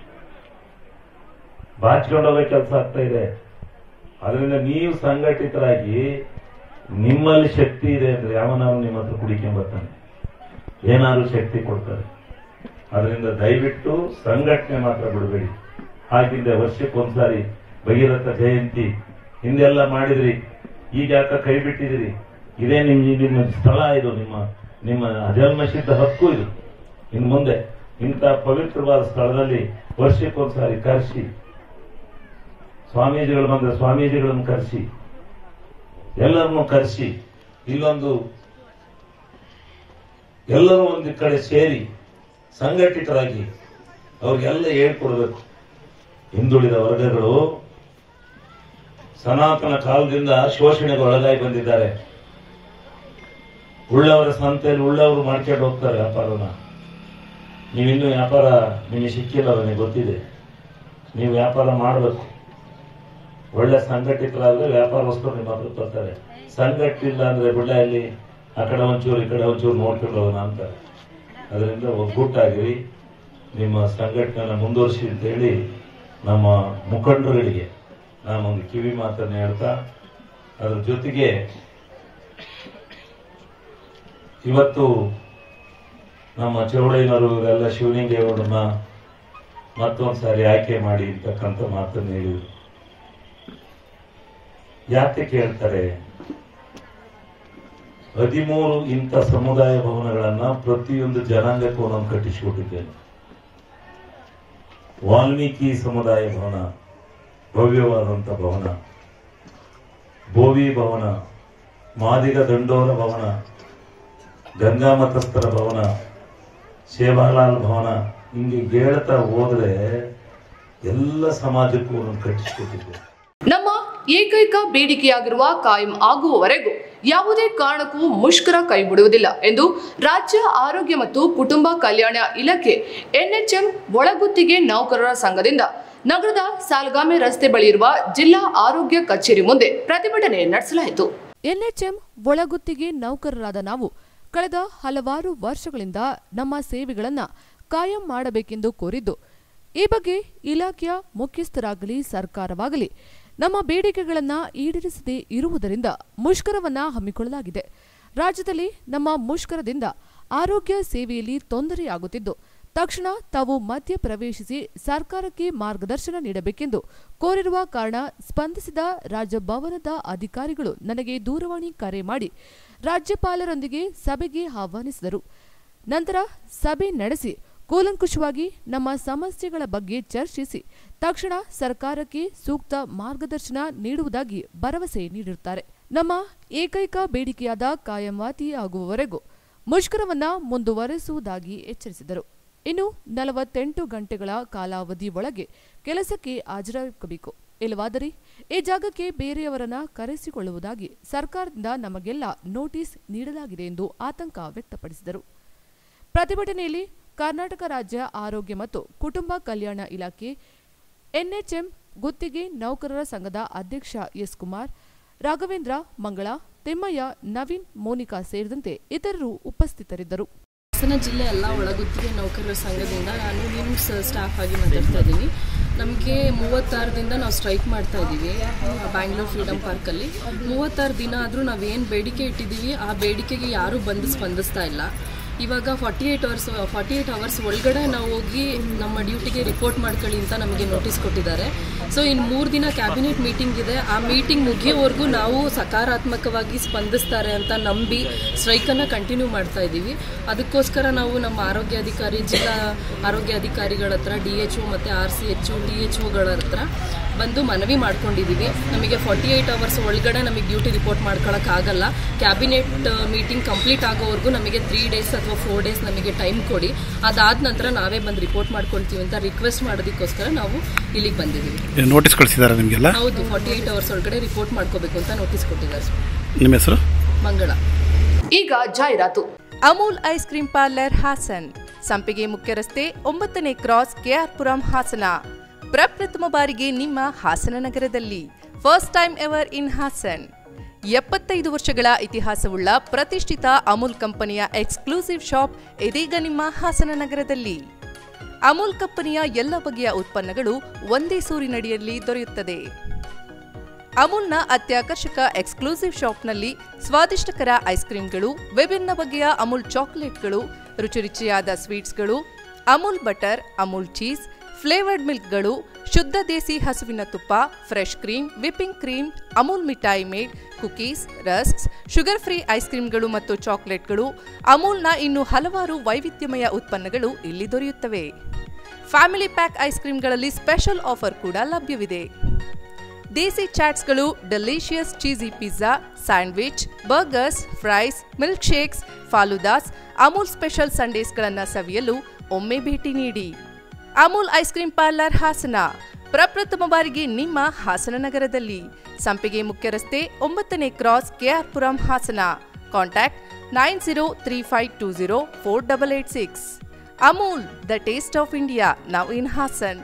Speaker 6: ಬಾಚ್ಕೊಂಡು ಹೋಗೋ ಕೆಲಸ ಆಗ್ತಾ ಇದೆ ಅದರಿಂದ ನೀವು ಸಂಘಟಿತರಾಗಿ ನಿಮ್ಮಲ್ಲಿ ಶಕ್ತಿ ಇದೆ ಅಂದ್ರೆ ಯಾವನಾದ್ರು ನಿಮ್ಮ ಹತ್ರ ಕುಡಿಕೊಂಡ್ ಬರ್ತಾನೆ ಏನಾದ್ರು ಶಕ್ತಿ ಕೊಡ್ತಾರೆ ಅದರಿಂದ ದಯವಿಟ್ಟು ಸಂಘಟನೆ ಮಾತ್ರ ಬಿಡಬೇಡಿ ಹಾಗಿಂದ ವರ್ಷಕ್ಕೊಂದ್ಸಾರಿ ಭಗೀರಥ ಜಯಂತಿ ಹಿಂದೆಲ್ಲ ಮಾಡಿದ್ರಿ ಈಗ ಯಾಕ ಕೈ ಬಿಟ್ಟಿದಿರಿ ಇದೇ ನಿಮ್ ನಿಮ್ಮ ಸ್ಥಳ ಇದು ನಿಮ್ಮ ನಿಮ್ಮ ಅಜನ್ಮಸಿದ್ಧ ಹಕ್ಕು ಇದು ಇನ್ ಮುಂದೆ ಇಂಥ ಪವಿತ್ರವಾದ ಸ್ಥಳದಲ್ಲಿ ವರ್ಷಕ್ಕೊಂದ್ಸಾರಿ ಕರೆಸಿ ಸ್ವಾಮೀಜಿಗಳು ಬಂದ್ರೆ ಸ್ವಾಮೀಜಿಗಳನ್ನು ಕರೆಸಿ ಎಲ್ಲರನ್ನು ಕರೆಸಿ ಇಲ್ಲೊಂದು ಎಲ್ಲರೂ ಒಂದು ಕಡೆ ಸೇರಿ ಸಂಘಟಿತರಾಗಿ ಅವ್ರಿಗೆಲ್ಲ ಹೇಳ್ಕೊಡ್ಬೇಕು ಹಿಂದುಳಿದ ವರ್ಗಗಳು ಸನಾತನ ಕಾಲದಿಂದ ಶೋಷಣೆಗೆ ಒಳಗಾಗಿ ಬಂದಿದ್ದಾರೆ ಉಳ್ಳವರ ಸಂತೆಯಲ್ಲಿ ಉಳ್ಳವರು ಮಾಡ್ಕೊಂಡು ಹೋಗ್ತಾರೆ ವ್ಯಾಪಾರನ ನೀವಿನ್ನೂ ವ್ಯಾಪಾರ ನಿಮಗೆ ಸಿಕ್ಕಿಲ್ಲ ನನಗೆ ಗೊತ್ತಿದೆ ನೀವು ವ್ಯಾಪಾರ ಮಾಡಬೇಕು ಒಳ್ಳೆ ಸಂಘಟಿತರಾದ್ರೆ ವ್ಯಾಪಾರಸ್ಥರು ನಿಮ್ಮ ಹತ್ರ ಬರ್ತಾರೆ ಸಂಘಟಿಲ್ಲ ಅಂದ್ರೆ ಬಿಡ್ಲಾಯಲ್ಲಿ ಆ ಕಡೆ ಒಂಚೂರು ಈ ಕಡೆ ಒಂಚೂರು ನೋಡ್ಕೊಂಡು ಹೋಗೋಣ ಅಂತಾರೆ ಅದರಿಂದ ಒಗ್ಗೂಟಾಗಿರಿ ನಿಮ್ಮ ಸಂಘಟನೆನ ಮುಂದುವರಿಸಿ ಅಂತ ಹೇಳಿ ನಮ್ಮ ಮುಖಂಡರುಗಳಿಗೆ ನಾನೊಂದು ಕಿವಿ ಮಾತನ್ನು ಹೇಳ್ತಾ ಅದ್ರ ಜೊತೆಗೆ ಇವತ್ತು ನಮ್ಮ ಚೌಡಯ್ಯನವರು ಇವರೆಲ್ಲ ಶಿವಲಿಂಗೇಗೌಡರನ್ನ ಮತ್ತೊಂದು ಸಾರಿ ಆಯ್ಕೆ ಮಾಡಿ ಅಂತಕ್ಕಂಥ ಮಾತನ್ನು ಹೇಳಿದರು ಯಾಕೆ ಕೇಳ್ತಾರೆ ಹದಿಮೂರು ಇಂಥ ಸಮುದಾಯ ಭವನಗಳನ್ನ ಪ್ರತಿಯೊಂದು ಜನಾಂಗಕ್ಕೂ ಒಂದೊಂದು ಕಟ್ಟಿಸಿಕೊಟ್ಟಿದ್ದೇನೆ ವಾಲ್ಮೀಕಿ ಸಮುದಾಯ ಭವನ ಭವ್ಯವಾದಂಥ ಭವನ ಬೋವಿ ಭವನ ಮಾದಿಗ ದಂಡೋರ ಭವನ ಗಂಗಾಮತಸ್ಥರ ಭವನ ಸೇವಾಲಾಲ್ ಭವನ ಹಿಂಗೆ ಹೇಳ್ತಾ ಹೋದ್ರೆ ಎಲ್ಲ ಸಮಾಜಕ್ಕೂ ಒಂದೊಂದು ಕಟ್ಟಿಸಿಕೊಟ್ಟಿದ್ದೇನೆ
Speaker 1: ನಮ್ಮ ಏಕೈಕ ಬೇಡಿಕೆಯಾಗಿರುವ ಕಾಯಂ ಆಗುವವರೆಗೂ ಯಾವುದೇ ಕಾರಣಕ್ಕೂ ಮುಷ್ಕರ ಕೈಬಿಡುವುದಿಲ್ಲ ಎಂದು ರಾಜ್ಯ ಆರೋಗ್ಯ ಮತ್ತು ಕುಟುಂಬ ಕಲ್ಯಾಣ ಇಲಾಖೆ ಎನ್ಎಚ್ಎಂ ಒಳಗುತ್ತಿಗೆ ನೌಕರರ ಸಂಘದಿಂದ ನಗರದ ಸಾಲ್ಗಾಮೆ ರಸ್ತೆ ಬಳಿ ಇರುವ ಜಿಲ್ಲಾ ಆರೋಗ್ಯ ಕಚೇರಿ ಮುಂದೆ ಪ್ರತಿಭಟನೆ ನಡೆಸಲಾಯಿತು ಎನ್ಎಚ್ಎಂ ಒಳಗುತ್ತಿಗೆ ನೌಕರರಾದ ನಾವು ಕಳೆದ ಹಲವಾರು ವರ್ಷಗಳಿಂದ ನಮ್ಮ ಸೇವೆಗಳನ್ನ ಕಾಯಂ ಮಾಡಬೇಕೆಂದು ಕೋರಿದ್ದು ಈ ಬಗ್ಗೆ ಇಲಾಖೆಯ ಮುಖ್ಯಸ್ಥರಾಗಲಿ ಸರ್ಕಾರವಾಗಲಿ ನಮ್ಮ ಬೇಡಿಕೆಗಳನ್ನ ಈಡೇರಿಸದೇ ಇರುವುದರಿಂದ ಮುಷ್ಕರವನ್ನ ಹಮ್ಮಿಕೊಳ್ಳಲಾಗಿದೆ ರಾಜ್ಯದಲ್ಲಿ ನಮ್ಮ ಮುಷ್ಕರದಿಂದ ಆರೋಗ್ಯ ಸೇವೆಯಲ್ಲಿ ತೊಂದರೆಯಾಗುತ್ತಿದ್ದು ತಕ್ಷಣ ತಾವು ಮಧ್ಯ ಪ್ರವೇಶಿಸಿ ಸರ್ಕಾರಕ್ಕೆ ಮಾರ್ಗದರ್ಶನ ನೀಡಬೇಕೆಂದು ಕೋರಿರುವ ಕಾರಣ ಸ್ಪಂದಿಸಿದ ರಾಜಭವನದ ಅಧಿಕಾರಿಗಳು ನನಗೆ ದೂರವಾಣಿ ಕರೆ ಮಾಡಿ ರಾಜ್ಯಪಾಲರೊಂದಿಗೆ ಸಭೆಗೆ ಆಹ್ವಾನಿಸಿದರು ನಂತರ ಸಭೆ ನಡೆಸಿ ಕೂಲಂಕುಷವಾಗಿ ನಮ್ಮ ಸಮಸ್ಯೆಗಳ ಬಗ್ಗೆ ಚರ್ಚಿಸಿ ತಕ್ಷಣ ಸರ್ಕಾರಕ್ಕೆ ಸೂಕ್ತ ಮಾರ್ಗದರ್ಶನ ನೀಡುವುದಾಗಿ ಭರವಸೆ ನೀಡಿರುತ್ತಾರೆ ನಮ್ಮ ಏಕೈಕ ಬೇಡಿಕೆಯಾದ ಕಾಯಂವಾತಿ ಆಗುವವರೆಗೂ ಮುಷ್ಕರವನ್ನ ಮುಂದುವರೆಸುವುದಾಗಿ ಎಚ್ಚರಿಸಿದರು ಇನ್ನು ನಲವತ್ತೆಂಟು ಗಂಟೆಗಳ ಕಾಲಾವಧಿ ಒಳಗೆ ಕೆಲಸಕ್ಕೆ ಹಾಜರಾಗಬೇಕು ಇಲ್ಲವಾದರೆ ಈ ಜಾಗಕ್ಕೆ ಬೇರೆಯವರನ್ನ ಕರೆಸಿಕೊಳ್ಳುವುದಾಗಿ ಸರ್ಕಾರದಿಂದ ನಮಗೆಲ್ಲ ನೋಟಿಸ್ ನೀಡಲಾಗಿದೆ ಎಂದು ಆತಂಕ ವ್ಯಕ್ತಪಡಿಸಿದರು ಪ್ರತಿಭಟನೆಯಲ್ಲಿ ಕರ್ನಾಟಕ ರಾಜ್ಯ ಆರೋಗ್ಯ ಮತ್ತು ಕುಟುಂಬ ಕಲ್ಯಾಣ ಇಲಾಖೆ ಎನ್ಎಚ್ಎಂ ಗುತ್ತಿಗೆ ನೌಕರರ ಸಂಘದ ಅಧ್ಯಕ್ಷ ಎಸ್ ಕುಮಾರ್ ರಾಘವೇಂದ್ರ ಮಂಗಳ ತಿಮ್ಮಯ್ಯ ನವೀನ್ ಮೋನಿಕಾ ಸೇರಿದಂತೆ ಇತರರು ಉಪಸ್ಥಿತರಿದ್ದರು
Speaker 7: ಹಾಸನ ಜಿಲ್ಲೆ ಎಲ್ಲ ಒಳಗುತ್ತಿಗೆ ನೌಕರರ ಸಂಘದಿಂದ ನಾನು ನಿಮ್ಸ್ ಸ್ಟಾಫ್ ಆಗಿ ಮಾತಾಡ್ತಾ ಇದ್ದೀನಿ ನಮಗೆ ಮೂವತ್ತಾರದಿಂದ ನಾವು ಸ್ಟ್ರೈಕ್ ಮಾಡ್ತಾ ಇದ್ದೀವಿ ಬ್ಯಾಂಗ್ಳೂರ್ ಫ್ರೀಡಮ್ ಪಾರ್ಕಲ್ಲಿ ಮೂವತ್ತಾರು ದಿನ ಆದರೂ ನಾವೇನು ಬೇಡಿಕೆ ಇಟ್ಟಿದ್ದೀವಿ ಆ ಬೇಡಿಕೆಗೆ ಯಾರೂ ಬಂದು ಸ್ಪಂದಿಸ್ತಾ ಇಲ್ಲ ಇವಾಗ forty eight hours forty eight hours ಒಳಗಡೆ ನಾವು ಹೋಗಿ ನಮ್ಮ ಡ್ಯೂಟಿಗೆ ರಿಪೋರ್ಟ್ ಮಾಡ್ಕೊಳ್ಳಿ ಅಂತ ನಮಗೆ ನೋಟಿಸ್ ಕೊಟ್ಟಿದ್ದಾರೆ ಸೊ ಇನ್ನು ಮೂರು ದಿನ ಕ್ಯಾಬಿನೆಟ್ ಮೀಟಿಂಗ್ ಇದೆ ಆ ಮೀಟಿಂಗ್ ಮುಗಿಯೋವರೆಗೂ ನಾವು ಸಕಾರಾತ್ಮಕವಾಗಿ ಸ್ಪಂದಿಸ್ತಾರೆ ಅಂತ ನಂಬಿ ಸ್ಟ್ರೈಕನ್ನು ಕಂಟಿನ್ಯೂ ಮಾಡ್ತಾ ಇದ್ದೀವಿ ಅದಕ್ಕೋಸ್ಕರ ನಾವು ನಮ್ಮ ಆರೋಗ್ಯ ಅಧಿಕಾರಿ ಜಿಲ್ಲಾ ಆರೋಗ್ಯ ಅಧಿಕಾರಿಗಳ ಹತ್ರ ಡಿ ಎಚ್ ಒ ಮತ್ತು R C H D H ಒಗಳ ಹತ್ರ ಬಂದು ಮನವಿ ಮಾಡ್ಕೊಂಡಿದ್ದೀವಿ ನಮಗೆ ಫಾರ್ಟಿ ಏಯ್ಟ್ ಅವರ್ಸ್ ಒಳಗಡೆ ನಮಗೆ ಡ್ಯೂಟಿ ರಿಪೋರ್ಟ್ ಮಾಡ್ಕೊಳಕ್ಕಾಗಲ್ಲ ಕ್ಯಾಬಿನೆಟ್ ಮೀಟಿಂಗ್ ಕಂಪ್ಲೀಟ್ ಆಗೋವರೆಗೂ ನಮಗೆ ತ್ರೀ ಡೇಸ್ ಅಥವಾ ಫೋರ್ ಡೇಸ್ ನಮಗೆ ಟೈಮ್ ಕೊಡಿ ಅದಾದ ನಂತರ ನಾವೇ ಬಂದು ರಿಪೋರ್ಟ್ ಮಾಡ್ಕೊಳ್ತೀವಿ ಅಂತ ರಿಕ್ವೆಸ್ಟ್ ಮಾಡೋದಕ್ಕೋಸ್ಕರ ನಾವು ಇಲ್ಲಿಗೆ ಬಂದಿದ್ದೀವಿ
Speaker 8: ನೋಟಿಸ್ ಕಳಿಸಿದ್ದಾರೆ ನಿಮಗೆಲ್ಲ
Speaker 7: ಹೌದು ಫಾರ್ಟಿ ಏಯ್ಟ್ ಅವರ್ಸ್ ಒಳಗಡೆ ರಿಪೋರ್ಟ್ ಮಾಡ್ಕೋಬೇಕು ಅಂತ ನೋಟಿಸ್ ಕೊಟ್ಟಿದ್ದಾರೆ
Speaker 8: ನಿಮ್ಮ ಹೆಸರು
Speaker 7: ಮಂಗಳ
Speaker 1: ಈಗ ಜಾಹೀರಾತು
Speaker 9: Amul ice cream parlour Hassan Sampige ಮುಖ್ಯ ರಸ್ತೆ ಒಂಬತ್ತನೇ ಕ್ರಾಸ್ ಕೆಆರ್ಪುರಂ ಹಾಸನ ಪ್ರಪ್ರಥಮ ಬಾರಿಗೆ ನಿಮ್ಮ ಹಾಸನ ನಗರದಲ್ಲಿ first time ever in Hassan ಎಪ್ಪತ್ತೈದು ವರ್ಷಗಳ ಇತಿಹಾಸವುಳ್ಳ ಪ್ರತಿಷ್ಠಿತ ಅಮೂಲ್ ಕಂಪನಿಯ ಎಕ್ಸ್ಕ್ಲೂಸಿವ್ ಶಾಪ್ ಇದೀಗ ನಿಮ್ಮ ಹಾಸನ ನಗರದಲ್ಲಿ ಅಮೂಲ್ ಕಂಪನಿಯ ಎಲ್ಲ ಬಗೆಯ ಉತ್ಪನ್ನಗಳು ಒಂದೇ ಸೂರಿನಡಿಯಲ್ಲಿ ದೊರೆಯುತ್ತದೆ ಅಮೂಲ್ನ ಅತ್ಯಾಕರ್ಷಕ ಎಕ್ಸ್ಕ್ಲೂಸಿವ್ ಶಾಪ್ನಲ್ಲಿ ಸ್ವಾದಿಷ್ಟಕರ ಐಸ್ ಕ್ರೀಮ್ಗಳು ವಿಭಿನ್ನ ಬಗೆಯ ಅಮೂಲ್ ಚಾಕೊಲೇಟ್ಗಳು ರುಚಿ ರುಚಿಯಾದ ಸ್ವೀಟ್ಸ್ಗಳು Amul butter Amul cheese flavoured ಮಿಲ್ಕ್ಗಳು ಶುದ್ಧ ದೇಸಿ ಹಸುವಿನ ತುಪ್ಪ fresh cream whipping cream Amul ಮಿಠಾಯಿ made cookies rusks sugar free ice ಕ್ರೀಮ್ಗಳು ಮತ್ತು ಚಾಕೊಲೇಟ್ಗಳು ಅಮೂಲ್ನ ಇನ್ನು ಹಲವಾರು ವೈವಿಧ್ಯಮಯ ಉತ್ಪನ್ನಗಳು ಇಲ್ಲಿ ದೊರೆಯುತ್ತವೆ ಫ್ಯಾಮಿಲಿ ಪ್ಯಾಕ್ ಐಸ್ ಕ್ರೀಮ್ಗಳಲ್ಲಿ ಸ್ಪೆಷಲ್ ಆಫರ್ ಕೂಡ ಲಭ್ಯವಿದೆ ದೇಸಿ ಚಾಟ್ಸ್ಗಳು delicious cheesy pizza sandwich burgers fries milk shakes faloodas Amul special ಸಂಡೇಸ್ಗಳನ್ನು ಸವಿಯಲು ಒಮ್ಮೆ ಭೇಟಿ ನೀಡಿ Amul ice cream parlour Hassan ಪ್ರಪ್ರಥಮ ಬಾರಿಗೆ ನಿಮ್ಮ ಹಾಸನ ನಗರದಲ್ಲಿ ಸಂಪಿಗೆ ಮುಖ್ಯ ರಸ್ತೆ ಒಂಬತ್ತನೇ cross KR Puram Hassan contact nine zero three five two zero four double eight six Amul the taste of India now in Hassan